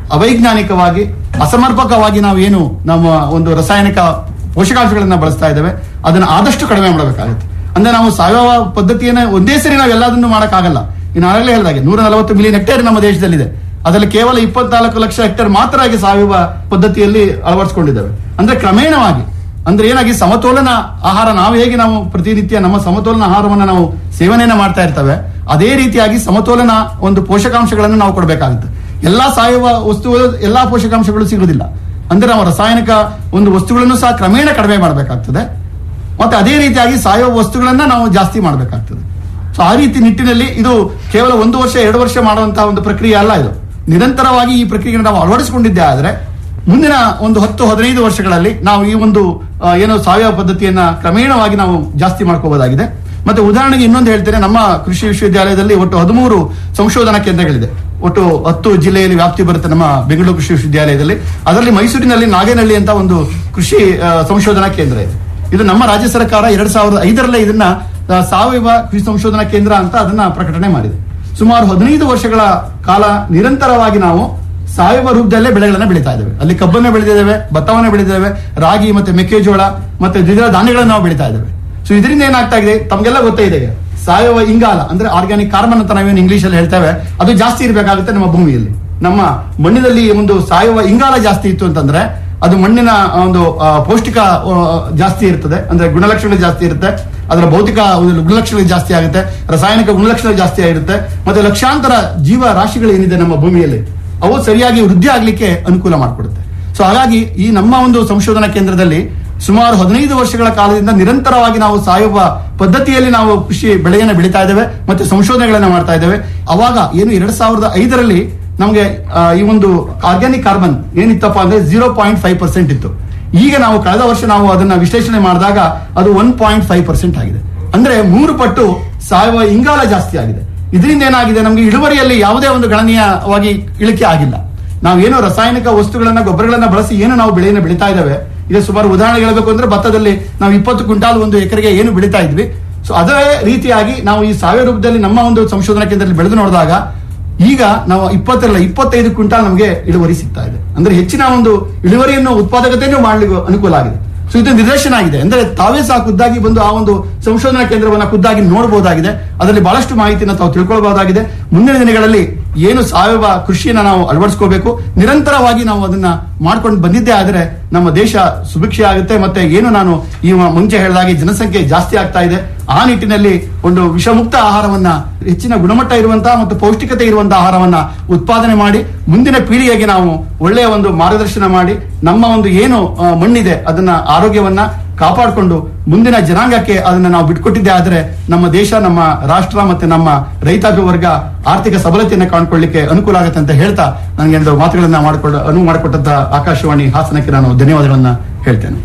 ಅವೈಜ್ಞಾನಿಕವಾಗಿ ಅಸಮರ್ಪಕವಾಗಿ ನಾವು ಏನು ನಮ್ಮ ಒಂದು ರಾಸಾಯನಿಕ ಪೋಷಕಾಂಶಗಳನ್ನ ಬಳಸ್ತಾ ಇದ್ದೇವೆ ಅದನ್ನ ಆದಷ್ಟು ಕಡಿಮೆ ಮಾಡಬೇಕಾಗುತ್ತೆ ಅಂದ್ರೆ ನಾವು ಸಾವಯವ ಪದ್ಧತಿಯನ್ನ ಒಂದೇ ಸರಿ ನಾವು ಎಲ್ಲದನ್ನು ಮಾಡಕ್ಕಾಗಲ್ಲ ಇನ್ನು ಆಗಲೇ ಹೇಳಿದಾಗೆ ನೂರ ನಲವತ್ತು ಮಿಲಿಯನ್ ಹೆಕ್ಟೇರ್ ನಮ್ಮ ದೇಶದಲ್ಲಿದೆ ಅದರಲ್ಲಿ ಕೇವಲ ಇಪ್ಪತ್ನಾಲ್ಕು ಲಕ್ಷ ಹೆಕ್ಟೇರ್ ಮಾತ್ರ ಆಗಿ ಸಾವಯವ ಪದ್ಧತಿಯಲ್ಲಿ ಅಳವಡಿಸಿಕೊಂಡಿದ್ದೇವೆ ಅಂದ್ರೆ ಕ್ರಮೇಣವಾಗಿ ಅಂದ್ರೆ ಏನಾಗಿ ಸಮತೋಲನ ಆಹಾರ ನಾವು ಹೇಗೆ ನಾವು ಪ್ರತಿನಿತ್ಯ ನಮ್ಮ ಸಮತೋಲನ ಆಹಾರವನ್ನ ನಾವು ಸೇವನೆಯನ್ನ ಮಾಡ್ತಾ ಇರ್ತೇವೆ ಅದೇ ರೀತಿಯಾಗಿ ಸಮತೋಲನ ಒಂದು ಪೋಷಕಾಂಶಗಳನ್ನು ನಾವು ಕೊಡಬೇಕಾಗುತ್ತೆ ಎಲ್ಲಾ ಸಾವಯವ ವಸ್ತುಗಳು ಎಲ್ಲಾ ಪೋಷಕಾಂಶಗಳು ಸಿಗುವುದಿಲ್ಲ ಅಂದ್ರೆ ನಾವು ರಾಸಾಯನಿಕ ಒಂದು ವಸ್ತುಗಳನ್ನು ಸಹ ಕ್ರಮೇಣ ಕಡಿಮೆ ಮಾಡಬೇಕಾಗ್ತದೆ ಮತ್ತೆ ಅದೇ ರೀತಿಯಾಗಿ ಸಾವಯವ ವಸ್ತುಗಳನ್ನ ನಾವು ಜಾಸ್ತಿ ಮಾಡಬೇಕಾಗ್ತದೆ ಸೊ ಆ ರೀತಿ ನಿಟ್ಟಿನಲ್ಲಿ ಇದು ಕೇವಲ ಒಂದು ವರ್ಷ ಎರಡು ವರ್ಷ ಮಾಡುವಂತಹ ಒಂದು ಪ್ರಕ್ರಿಯೆ ಅಲ್ಲ ಇದು ನಿರಂತರವಾಗಿ ಈ ಪ್ರಕ್ರಿಯೆಯನ್ನು ನಾವು ಅಳವಡಿಸಿಕೊಂಡಿದ್ದೇ ಆದ್ರೆ ಮುಂದಿನ ಒಂದು ಹತ್ತು ಹದಿನೈದು ವರ್ಷಗಳಲ್ಲಿ ನಾವು ಈ ಒಂದು ಆ, ಏನು ಸಾವಯವ ಪದ್ಧತಿಯನ್ನ ಕ್ರಮೇಣವಾಗಿ ನಾವು ಜಾಸ್ತಿ ಮಾಡ್ಕೋಬಹುದಾಗಿದೆ ಮತ್ತೆ ಉದಾಹರಣೆಗೆ ಇನ್ನೊಂದು ಹೇಳ್ತೇನೆ ನಮ್ಮ ಕೃಷಿ ವಿಶ್ವವಿದ್ಯಾಲಯದಲ್ಲಿ ಒಟ್ಟು ಹದಿಮೂರು ಸಂಶೋಧನಾ ಕೇಂದ್ರಗಳಿದೆ ಒಟ್ಟು ಹತ್ತು ಜಿಲ್ಲೆಯಲ್ಲಿ ವ್ಯಾಪ್ತಿ ಬರುತ್ತೆ ನಮ್ಮ ಬೆಂಗಳೂರು ಕೃಷಿ ವಿಶ್ವವಿದ್ಯಾಲಯದಲ್ಲಿ ಅದರಲ್ಲಿ ಮೈಸೂರಿನಲ್ಲಿ ನಾಗೇನಹಳ್ಳಿ ಅಂತ ಒಂದು ಕೃಷಿ ಆ, ಸಂಶೋಧನಾ ಕೇಂದ್ರ ಇದೆ ಇದು ನಮ್ಮ ರಾಜ್ಯ ಸರ್ಕಾರ ಎರಡ್ ಸಾವಿರದ ಐದರಲ್ಲೇ ಇದನ್ನ ಆ, ಸಾವಯವ ಕೃಷಿ ಸಂಶೋಧನಾ ಕೇಂದ್ರ ಅಂತ ಅದನ್ನ ಪ್ರಕಟಣೆ ಮಾಡಿದೆ ಸುಮಾರು ಹದಿನೈದು ವರ್ಷಗಳ ಕಾಲ ನಿರಂತರವಾಗಿ ನಾವು ಸಾವಯವ ರೂಪದಲ್ಲೇ ಬೆಳೆಗಳನ್ನ ಬೆಳೀತಾ ಇದ್ದೇವೆ ಅಲ್ಲಿ ಕಬ್ಬನ್ನ ಬೆಳೆದಿದ್ದೇವೆ ಭತ್ತವನ್ನ ಬೆಳೆದಿದ್ದೇವೆ ರಾಗಿ ಮತ್ತೆ ಮೆಕ್ಕೆಜೋಳ ಮತ್ತೆ ದ್ವಿದಳ ಧಾನ್ಯಗಳನ್ನ ನಾವು ಬೆಳೀತಾ ಇದ್ದೇವೆ ಸೊ ಇದರಿಂದ ಏನಾಗ್ತಾ ಇದೆ ತಮ್ಗೆಲ್ಲ ಗೊತ್ತೇ ಇದೆ ಈಗ. ಸಾವಯವ ಇಂಗಾಲ ಅಂದ್ರೆ ಆರ್ಗ್ಯಾನಿಕ್ ಕಾರ್ಬನ್ ಅಂತ ನಾವೇನು ಇಂಗ್ಲಿಷ್ ಅಲ್ಲಿ ಹೇಳ್ತೇವೆ ಅದು ಜಾಸ್ತಿ ಇರಬೇಕಾಗುತ್ತೆ ನಮ್ಮ ಭೂಮಿಯಲ್ಲಿ ನಮ್ಮ ಮಣ್ಣಿನಲ್ಲಿ ಒಂದು ಸಾವಯವ ಇಂಗಾಲ ಜಾಸ್ತಿ ಇತ್ತು ಅಂತಂದ್ರೆ ಅದು ಮಣ್ಣಿನ ಒಂದು ಆ, ಪೌಷ್ಟಿಕ ಆ, ಜಾಸ್ತಿ ಇರ್ತದೆ ಅಂದ್ರೆ ಗುಣಲಕ್ಷಣ ಜಾಸ್ತಿ ಇರುತ್ತೆ ಅದರ ಭೌತಿಕ ಒಂದು ಗುಣಲಕ್ಷಣ ಜಾಸ್ತಿ ಆಗುತ್ತೆ ರಾಸಾಯನಿಕ ಗುಣಲಕ್ಷಣ ಜಾಸ್ತಿ ಆಗಿರುತ್ತೆ ಮತ್ತೆ ಲಕ್ಷಾಂತರ ಜೀವ ರಾಶಿಗಳು ಏನಿದೆ ನಮ್ಮ ಭೂಮಿಯಲ್ಲಿ ಅವು ಸರಿಯಾಗಿ ವೃದ್ಧಿ ಆಗ್ಲಿಕ್ಕೆ ಅನುಕೂಲ ಮಾಡಿಕೊಡುತ್ತೆ ಸೊ ಹಾಗಾಗಿ ಈ ನಮ್ಮ ಒಂದು ಸಂಶೋಧನಾ ಕೇಂದ್ರದಲ್ಲಿ ಸುಮಾರು ಹದಿನೈದು ವರ್ಷಗಳ ಕಾಲದಿಂದ ನಿರಂತರವಾಗಿ ನಾವು ಸಾವಯವ ಪದ್ಧತಿಯಲ್ಲಿ ನಾವು ಕೃಷಿ ಬೆಳೆಯನ್ನು ಬೆಳೀತಾ ಇದ್ದೇವೆ ಮತ್ತೆ ಸಂಶೋಧನೆಗಳನ್ನ ಮಾಡ್ತಾ ಇದ್ದೇವೆ ಅವಾಗ ಏನು ಎರಡ್ ಸಾವಿರದ ಐದರಲ್ಲಿ ನಮಗೆ ಆ, ಈ ಒಂದು ಆರ್ಗ್ಯಾನಿಕ್ ಕಾರ್ಬನ್ ಏನಿತ್ತಪ್ಪ ಅಂದ್ರೆ ಜೀರೋ ಪಾಯಿಂಟ್ ಫೈವ್ ಪರ್ಸೆಂಟ್ ಇತ್ತು ಈಗ ನಾವು ಕಳೆದ ವರ್ಷ ನಾವು ಅದನ್ನ ವಿಶ್ಲೇಷಣೆ ಮಾಡಿದಾಗ ಅದು ಒನ್ ಪಾಯಿಂಟ್ ಫೈವ್ ಪರ್ಸೆಂಟ್ ಆಗಿದೆ ಅಂದ್ರೆ ಮೂರು ಪಟ್ಟು ಸಾವಯವ ಇಂಗಾಲ ಜಾಸ್ತಿ ಆಗಿದೆ ಇದರಿಂದ ಏನಾಗಿದೆ ನಮಗೆ ಇಳುವರಿಯಲ್ಲಿ ಯಾವುದೇ ಒಂದು ಗಣನೀಯವಾಗಿ ಇಳಿಕೆ ಆಗಿಲ್ಲ ನಾವೇನು ರಾಸಾಯನಿಕ ವಸ್ತುಗಳನ್ನ ಗೊಬ್ಬರಗಳನ್ನ ಬಳಸಿ ಏನು ನಾವು ಬೆಳೆಯನ್ನು ಬೆಳೀತಾ ಇದ್ದೇವೆ ಈಗ ಸುಮಾರು ಉದಾಹರಣೆ ಹೇಳಬೇಕು ಅಂದ್ರೆ ಭತ್ತದಲ್ಲಿ ನಾವು ಇಪ್ಪತ್ತು ಕ್ವಿಂಟಾಲ್ ಒಂದು ಎಕರೆಗೆ ಏನು ಬೆಳೀತಾ ಇದ್ವಿ ಸೊ ಅದೇ ರೀತಿಯಾಗಿ ನಾವು ಈ ಸಾವಯವ ರೂಪದಲ್ಲಿ ನಮ್ಮ ಒಂದು ಸಂಶೋಧನಾ ಕೇಂದ್ರದಲ್ಲಿ ಬೆಳೆದು ನೋಡಿದಾಗ ಈಗ ನಾವು ಇಪ್ಪತ್ತರಲ್ಲ ಇಪ್ಪತ್ತೈದು ಕ್ವಿಂಟಾಲ್ ನಮಗೆ ಇಳುವರಿ ಸಿಗ್ತಾ ಇದೆ ಅಂದ್ರೆ ಹೆಚ್ಚಿನ ಒಂದು ಇಳುವರಿಯನ್ನು ಉತ್ಪಾದಕತೆಯನ್ನು ಮಾಡಲಿಕ್ಕೆ ಅನುಕೂಲ ಆಗಿದೆ ಸೊ ಇದು ನಿದರ್ಶನ ಆಗಿದೆ ಅಂದ್ರೆ ತಾವೇ ಸಹ ಖುದ್ದಾಗಿ ಬಂದು ಆ ಒಂದು ಸಂಶೋಧನಾ ಕೇಂದ್ರವನ್ನ ಖುದ್ದಾಗಿ ನೋಡಬಹುದಾಗಿದೆ ಅದರಲ್ಲಿ ಬಹಳಷ್ಟು ಮಾಹಿತಿಯನ್ನು ತಾವು ತಿಳ್ಕೊಳ್ಬಹುದಾಗಿದೆ ಮುಂದಿನ ದಿನಗಳಲ್ಲಿ ಏನು ಸಾವಯವ ಕೃಷಿಯನ್ನ ನಾವು ಅಳವಡಿಸ್ಕೋಬೇಕು ನಿರಂತರವಾಗಿ ನಾವು ಅದನ್ನ ಮಾಡ್ಕೊಂಡು ಬಂದಿದ್ದೇ ಆದರೆ ನಮ್ಮ ದೇಶ ಸುಭಿಕ್ಷೆ ಆಗುತ್ತೆ ಮತ್ತೆ ಏನು ನಾನು ಈ ಮುಂಚೆ ಹೇಳಿದಾಗೆ ಜನಸಂಖ್ಯೆ ಜಾಸ್ತಿ ಆಗ್ತಾ ಇದೆ ಆ ನಿಟ್ಟಿನಲ್ಲಿ ಒಂದು ವಿಷಮುಕ್ತ ಆಹಾರವನ್ನ ಹೆಚ್ಚಿನ ಗುಣಮಟ್ಟ ಇರುವಂತಹ ಮತ್ತು ಪೌಷ್ಟಿಕತೆ ಇರುವಂತಹ ಆಹಾರವನ್ನ ಉತ್ಪಾದನೆ ಮಾಡಿ ಮುಂದಿನ ಪೀಳಿಗೆಗೆ ನಾವು ಒಳ್ಳೆಯ ಒಂದು ಮಾರ್ಗದರ್ಶನ ಮಾಡಿ ನಮ್ಮ ಒಂದು ಏನು ಆ, ಮಣ್ಣಿದೆ ಅದನ್ನ ಆರೋಗ್ಯವನ್ನ ಕಾಪಾಡಿಕೊಂಡು ಮುಂದಿನ ಜನಾಂಗಕ್ಕೆ ಅದನ್ನ ನಾವು ಬಿಟ್ಕೊಟ್ಟಿದ್ದೆ ಆದ್ರೆ ನಮ್ಮ ದೇಶ ನಮ್ಮ ರಾಷ್ಟ್ರ ಮತ್ತೆ ನಮ್ಮ ರೈತಾಪಿ ವರ್ಗ ಆರ್ಥಿಕ ಸಬಲತೆಯನ್ನು ಕಾಣ್ಕೊಳ್ಳಿಕ್ಕೆ ಅನುಕೂಲ ಆಗುತ್ತೆ ಅಂತ ಹೇಳ್ತಾ ನನಗೆ ಒಂದು ಮಾತುಗಳನ್ನ ಮಾಡಿಕೊಳ್ಳ ಅನುವು ಮಾಡಿಕೊಟ್ಟಂತ ಆಕಾಶವಾಣಿ ಹಾಸನಕ್ಕೆ ನಾನು ಧನ್ಯವಾದಗಳನ್ನ ಹೇಳ್ತೇನೆ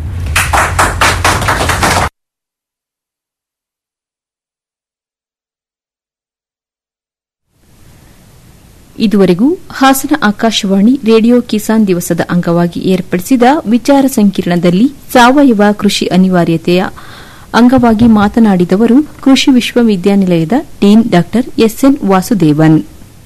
ಇದುವರೆಗೂ ಹಾಸನ ಆಕಾಶವಾಣಿ ರೇಡಿಯೋ ಕಿಸಾನ್ ದಿವಸದ ಅಂಗವಾಗಿ ಏರ್ಪಡಿಸಿದ ವಿಚಾರ ಸಂಕಿರಣದಲ್ಲಿ ಸಾವಯವ ಕೃಷಿ ಅನಿವಾರ್ಯತೆಯ ಅಂಗವಾಗಿ ಮಾತನಾಡಿದವರು ಕೃಷಿ ವಿಶ್ವವಿದ್ಯಾನಿಲಯದ ಡೀನ್ ಡಾ ಎಸ್ಎನ್ ವಾಸುದೇವನ್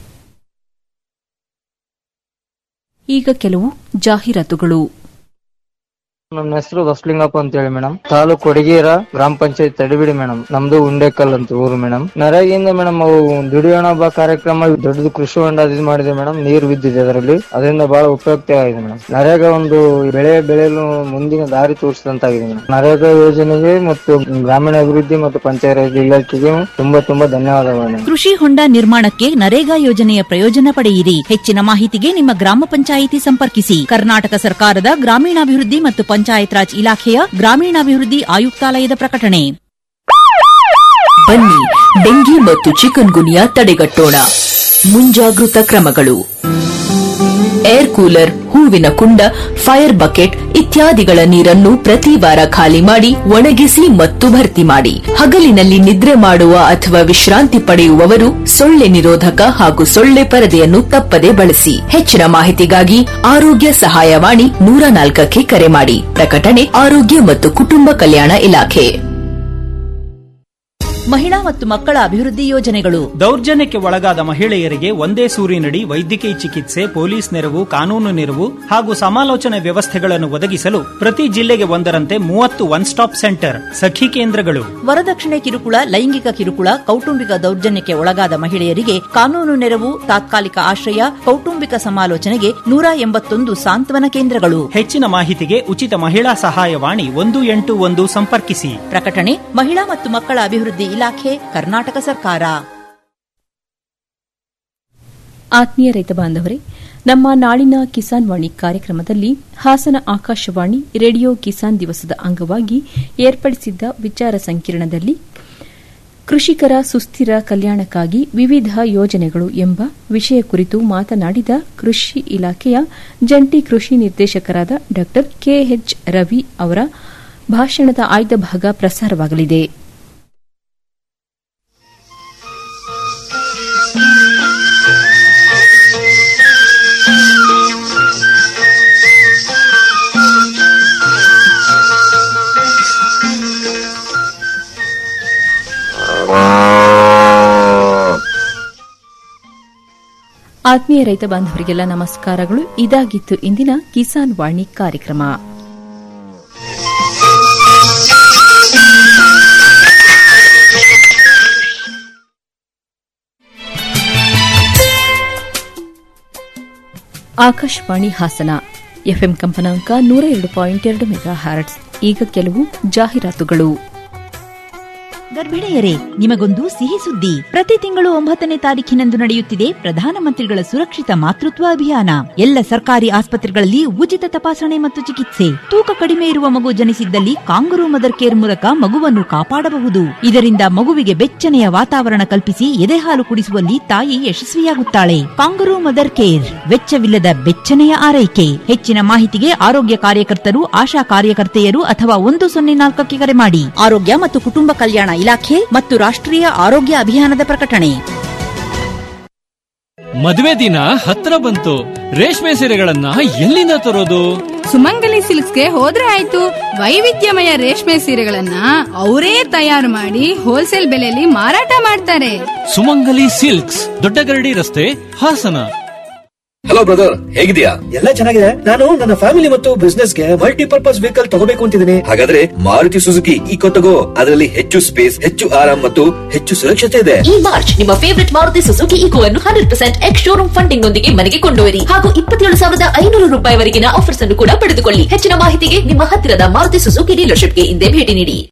ಈಗ ಕೆಲವು ಜಾಹೀರಾತುಗಳು ನನ್ನ ಹೆಸರು ಬಸ್ಲಿಂಗಪ್ಪ ಅಂತ ಹೇಳಿ ಮೇಡಮ್ ತಾಲೂಕು ಕೊಡಗೇರ ಗ್ರಾಮ ಪಂಚಾಯತ್ ತಡಿಬಿಡಿ ಮೇಡಮ್ ನಮ್ದು ಉಂಡೆಕಲ್ ಅಂತ ಊರು ಮೇಡಮ್ ನರೇಗಿಂದ ಮೇಡಮ್ ಅವು ದುಡಿಯೋಣ ಬಾ ಕಾರ್ಯಕ್ರಮ ದೊಡ್ಡದು ಕೃಷಿ ಹೊಂಡ ಇದು ಮಾಡಿದೆ ಮೇಡಮ್ ನೀರು ಬಿದ್ದಿದೆ ಅದರಲ್ಲಿ ಅದರಿಂದ ಬಹಳ ಉಪಯುಕ್ತವಾಗಿದೆ ಮೇಡಮ್ ನರೇಗಾ ಒಂದು ಬೆಳೆ ಬೆಳೆಯಲು ಮುಂದಿನ ದಾರಿ ತೋರಿಸಿದಂತಾಗಿದೆ ಮೇಡಮ್ ನರೇಗಾ ಯೋಜನೆಗೆ ಮತ್ತು ಗ್ರಾಮೀಣ ಅಭಿವೃದ್ಧಿ ಮತ್ತು ಪಂಚಾಯತ್ ಇಲಾಖೆಗೆ ತುಂಬಾ ತುಂಬಾ ಧನ್ಯವಾದಗಳು ಮೇಡಮ್ ಕೃಷಿ ಹೊಂಡ ನಿರ್ಮಾಣಕ್ಕೆ ನರೇಗಾ ಯೋಜನೆಯ ಪ್ರಯೋಜನ ಪಡೆಯಿರಿ ಹೆಚ್ಚಿನ ಮಾಹಿತಿಗೆ ನಿಮ್ಮ ಗ್ರಾಮ ಪಂಚಾಯಿತಿ ಸಂಪರ್ಕಿಸಿ ಕರ್ನಾಟಕ ಸರ್ಕಾರದ ಗ್ರಾಮೀಣಾಭಿವೃದ್ಧಿ ಮತ್ತು ಪಂಚಾಯತ್ ರಾಜ್ ಇಲಾಖೆಯ ಗ್ರಾಮೀಣಾಭಿವೃದ್ಧಿ ಆಯುಕ್ತಾಲಯದ ಪ್ರಕಟಣೆ ಬನ್ನಿ ಡೆಂಗಿ ಮತ್ತು ಚಿಕನ್ ಗುನಿಯಾ ತಡೆಗಟ್ಟೋಣ ಮುಂಜಾಗೃತ ಕ್ರಮಗಳು ಏರ್ ಕೂಲರ್ ಹೂವಿನ ಕುಂಡ ಫೈರ್ ಬಕೆಟ್ ಇತ್ಯಾದಿಗಳ ನೀರನ್ನು ಪ್ರತಿ ವಾರ ಖಾಲಿ ಮಾಡಿ ಒಣಗಿಸಿ ಮತ್ತು ಭರ್ತಿ ಮಾಡಿ ಹಗಲಿನಲ್ಲಿ ನಿದ್ರೆ ಮಾಡುವ ಅಥವಾ ವಿಶ್ರಾಂತಿ ಪಡೆಯುವವರು ಸೊಳ್ಳೆ ನಿರೋಧಕ ಹಾಗೂ ಸೊಳ್ಳೆ ಪರದೆಯನ್ನು ತಪ್ಪದೆ ಬಳಸಿ ಹೆಚ್ಚಿನ ಮಾಹಿತಿಗಾಗಿ ಆರೋಗ್ಯ ಸಹಾಯವಾಣಿ ನೂರ ನಾಲ್ಕಕ್ಕೆ ಕರೆ ಮಾಡಿ ಪ್ರಕಟಣೆ ಆರೋಗ್ಯ ಮತ್ತು ಕುಟುಂಬ ಕಲ್ಯಾಣ ಇಲಾಖೆ ಮಹಿಳಾ ಮತ್ತು ಮಕ್ಕಳ ಅಭಿವೃದ್ಧಿ ಯೋಜನೆಗಳು ದೌರ್ಜನ್ಯಕ್ಕೆ ಒಳಗಾದ ಮಹಿಳೆಯರಿಗೆ ಒಂದೇ ಸೂರಿನಡಿ ವೈದ್ಯಕೀಯ ಚಿಕಿತ್ಸೆ ಪೊಲೀಸ್ ನೆರವು ಕಾನೂನು ನೆರವು ಹಾಗೂ ಸಮಾಲೋಚನೆ ವ್ಯವಸ್ಥೆಗಳನ್ನು ಒದಗಿಸಲು ಪ್ರತಿ ಜಿಲ್ಲೆಗೆ ಒಂದರಂತೆ ಮೂವತ್ತು ಒನ್ ಸ್ಟಾಪ್ ಸೆಂಟರ್ ಸಖಿ ಕೇಂದ್ರಗಳು ವರದಕ್ಷಿಣೆ ಕಿರುಕುಳ ಲೈಂಗಿಕ ಕಿರುಕುಳ ಕೌಟುಂಬಿಕ ದೌರ್ಜನ್ಯಕ್ಕೆ ಒಳಗಾದ ಮಹಿಳೆಯರಿಗೆ ಕಾನೂನು ನೆರವು ತಾತ್ಕಾಲಿಕ ಆಶ್ರಯ ಕೌಟುಂಬಿಕ ಸಮಾಲೋಚನೆಗೆ ನೂರ ಎಂಬತ್ತೊಂದು ಸಾಂತ್ವನ ಕೇಂದ್ರಗಳು ಹೆಚ್ಚಿನ ಮಾಹಿತಿಗೆ ಉಚಿತ ಮಹಿಳಾ ಸಹಾಯವಾಣಿ ಒಂದು ಎಂಟು ಒಂದು ಸಂಪರ್ಕಿಸಿ ಪ್ರಕಟಣೆ ಮಹಿಳಾ ಮತ್ತು ಮಕ್ಕಳ ಅಭಿವೃದ್ಧಿ ಇಲಾಖೆ ಕರ್ನಾಟಕ ಸರ್ಕಾರ ಆತ್ಮೀಯ ರೈತ ಬಾಂಧವರೇ ನಮ್ಮ ನಾಳಿನ ಕಿಸಾನ್ ವಾಣಿ ಕಾರ್ಯಕ್ರಮದಲ್ಲಿ ಹಾಸನ ಆಕಾಶವಾಣಿ ರೇಡಿಯೋ ಕಿಸಾನ್ ದಿವಸದ ಅಂಗವಾಗಿ ಏರ್ಪಡಿಸಿದ್ದ ವಿಚಾರ ಸಂಕಿರಣದಲ್ಲಿ ಕೃಷಿಕರ ಸುಸ್ಥಿರ ಕಲ್ಯಾಣಕ್ಕಾಗಿ ವಿವಿಧ ಯೋಜನೆಗಳು ಎಂಬ ವಿಷಯ ಕುರಿತು ಮಾತನಾಡಿದ ಕೃಷಿ ಇಲಾಖೆಯ ಜಂಟಿ ಕೃಷಿ ನಿರ್ದೇಶಕರಾದ ಡಾ ಕೆಎಚ್ ರವಿ ಅವರ ಭಾಷಣದ ಆಯ್ದ ಭಾಗ ಪ್ರಸಾರವಾಗಲಿದೆ ಆತ್ಮೀಯ ರೈತ ಬಾಂಧವರಿಗೆಲ್ಲ ನಮಸ್ಕಾರಗಳು ಇದಾಗಿತ್ತು ಇಂದಿನ ಕಿಸಾನ್ ವಾಣಿ ಕಾರ್ಯಕ್ರಮ ಆಕಾಶವಾಣಿ ಹಾಸನ ಎಫ್ಎಂ ಕಂಪನಾಂಕ ನೂರ ಎರಡು ಪಾಯಿಂಟ್ ಎರಡು ಮೆಗಾ ಹ್ಯಾರಟ್ಸ್ ಈಗ ಕೆಲವು ಜಾಹೀರಾತುಗಳು ಗರ್ಭಿಣಿಯರೇ ನಿಮಗೊಂದು ಸಿಹಿ ಸುದ್ದಿ ಪ್ರತಿ ತಿಂಗಳು ಒಂಬತ್ತನೇ ತಾರೀಖಿನಂದು ನಡೆಯುತ್ತಿದೆ ಪ್ರಧಾನಮಂತ್ರಿಗಳ ಸುರಕ್ಷಿತ ಮಾತೃತ್ವ ಅಭಿಯಾನ ಎಲ್ಲ ಸರ್ಕಾರಿ ಆಸ್ಪತ್ರೆಗಳಲ್ಲಿ ಉಚಿತ ತಪಾಸಣೆ ಮತ್ತು ಚಿಕಿತ್ಸೆ ತೂಕ ಕಡಿಮೆ ಇರುವ ಮಗು ಜನಿಸಿದ್ದಲ್ಲಿ ಕಾಂಗರೂ ಮದರ್ ಕೇರ್ ಮೂಲಕ ಮಗುವನ್ನು ಕಾಪಾಡಬಹುದು ಇದರಿಂದ ಮಗುವಿಗೆ ಬೆಚ್ಚನೆಯ ವಾತಾವರಣ ಕಲ್ಪಿಸಿ ಎದೆಹಾಲು ಕುಡಿಸುವಲ್ಲಿ ತಾಯಿ ಯಶಸ್ವಿಯಾಗುತ್ತಾಳೆ ಕಾಂಗರೂ ಮದರ್ ಕೇರ್ ವೆಚ್ಚವಿಲ್ಲದ ಬೆಚ್ಚನೆಯ ಆರೈಕೆ ಹೆಚ್ಚಿನ ಮಾಹಿತಿಗೆ ಆರೋಗ್ಯ ಕಾರ್ಯಕರ್ತರು ಆಶಾ ಕಾರ್ಯಕರ್ತೆಯರು ಅಥವಾ ಒಂದು ಸೊನ್ನೆ ನಾಲ್ಕಕ್ಕೆ ಕರೆ ಮಾಡಿ ಆರೋಗ್ಯ ಮತ್ತು ಕುಟುಂಬ ಕಲ್ಯಾಣ ಇಲಾಖೆ ಮತ್ತು ರಾಷ್ಟ್ರೀಯ ಆರೋಗ್ಯ ಅಭಿಯಾನದ ಪ್ರಕಟಣೆ ಮದುವೆ ದಿನ ಹತ್ರ ಬಂತು ರೇಷ್ಮೆ ಸೀರೆಗಳನ್ನ ಎಲ್ಲಿಂದ ತರೋದು ಸುಮಂಗಲಿ ಸಿಲ್ಕ್ಸ್ಗೆ ಹೋದ್ರೆ ಆಯ್ತು ವೈವಿಧ್ಯಮಯ ರೇಷ್ಮೆ ಸೀರೆಗಳನ್ನ ಅವರೇ ತಯಾರು ಮಾಡಿ ಹೋಲ್ಸೇಲ್ ಬೆಲೆಯಲ್ಲಿ ಮಾರಾಟ ಮಾಡ್ತಾರೆ ಸುಮಂಗಲಿ ಸಿಲ್ಕ್ಸ್ ದೊಡ್ಡಗರಡಿ ರಸ್ತೆ ಹಾಸನ ಹಲೋ ಬ್ರದರ್ ಹೇಗಿದ್ಯಾ ಎಲ್ಲ ಚೆನ್ನಾಗಿದೆ ನಾನು ನನ್ನ ಫ್ಯಾಮಿಲಿ ಮತ್ತು ಬಿಸ್ನೆಸ್ ಗೆ ಮಲ್ಟಿಪರ್ಪಸ್ ವೆಹಿಕಲ್ ತಗೋಬೇಕು ಅಂತಿದ್ದೀನಿ ಹಾಗಾದ್ರೆ ಮಾರುತಿ ಸುಜುಕಿ ಈಕೋ ತಗೋ ಅದರಲ್ಲಿ ಹೆಚ್ಚು ಸ್ಪೇಸ್ ಹೆಚ್ಚು ಆರಾಮ್ ಮತ್ತು ಹೆಚ್ಚು ಸುರಕ್ಷತೆ ಇದೆ ಈ ಮಾರ್ಚ್ ನಿಮ್ಮ ಫೇವರಿಟ್ ಮಾರುತಿ ಸುಜುಕಿ ಈಕೋ ಅನ್ನು hundred percent ex showroom funding ನೊಂದಿಗೆ ಮನೆಗೆ ಕೊಂಡೊಯ್ಯಿರಿ ಹಾಗೂ ಇಪ್ಪತ್ತೇಳು ಸಾವಿರದ ಐನೂರು ರೂಪಾಯಿವರೆಗಿನ ಆಫರ್ಸ್ ಅನ್ನು ಕೂಡ ಪಡೆದುಕೊಳ್ಳಿ ಹೆಚ್ಚಿನ ಮಾಹಿತಿಗೆ ನಿಮ್ಮ ಹತ್ತಿರದ ಮಾರುತಿ ಸುಜುಕಿ ಡೀಲರ್ಶಿಪ್ಗೆ ಹಿಂದೆ ಭೇಟಿ ನೀಡಿ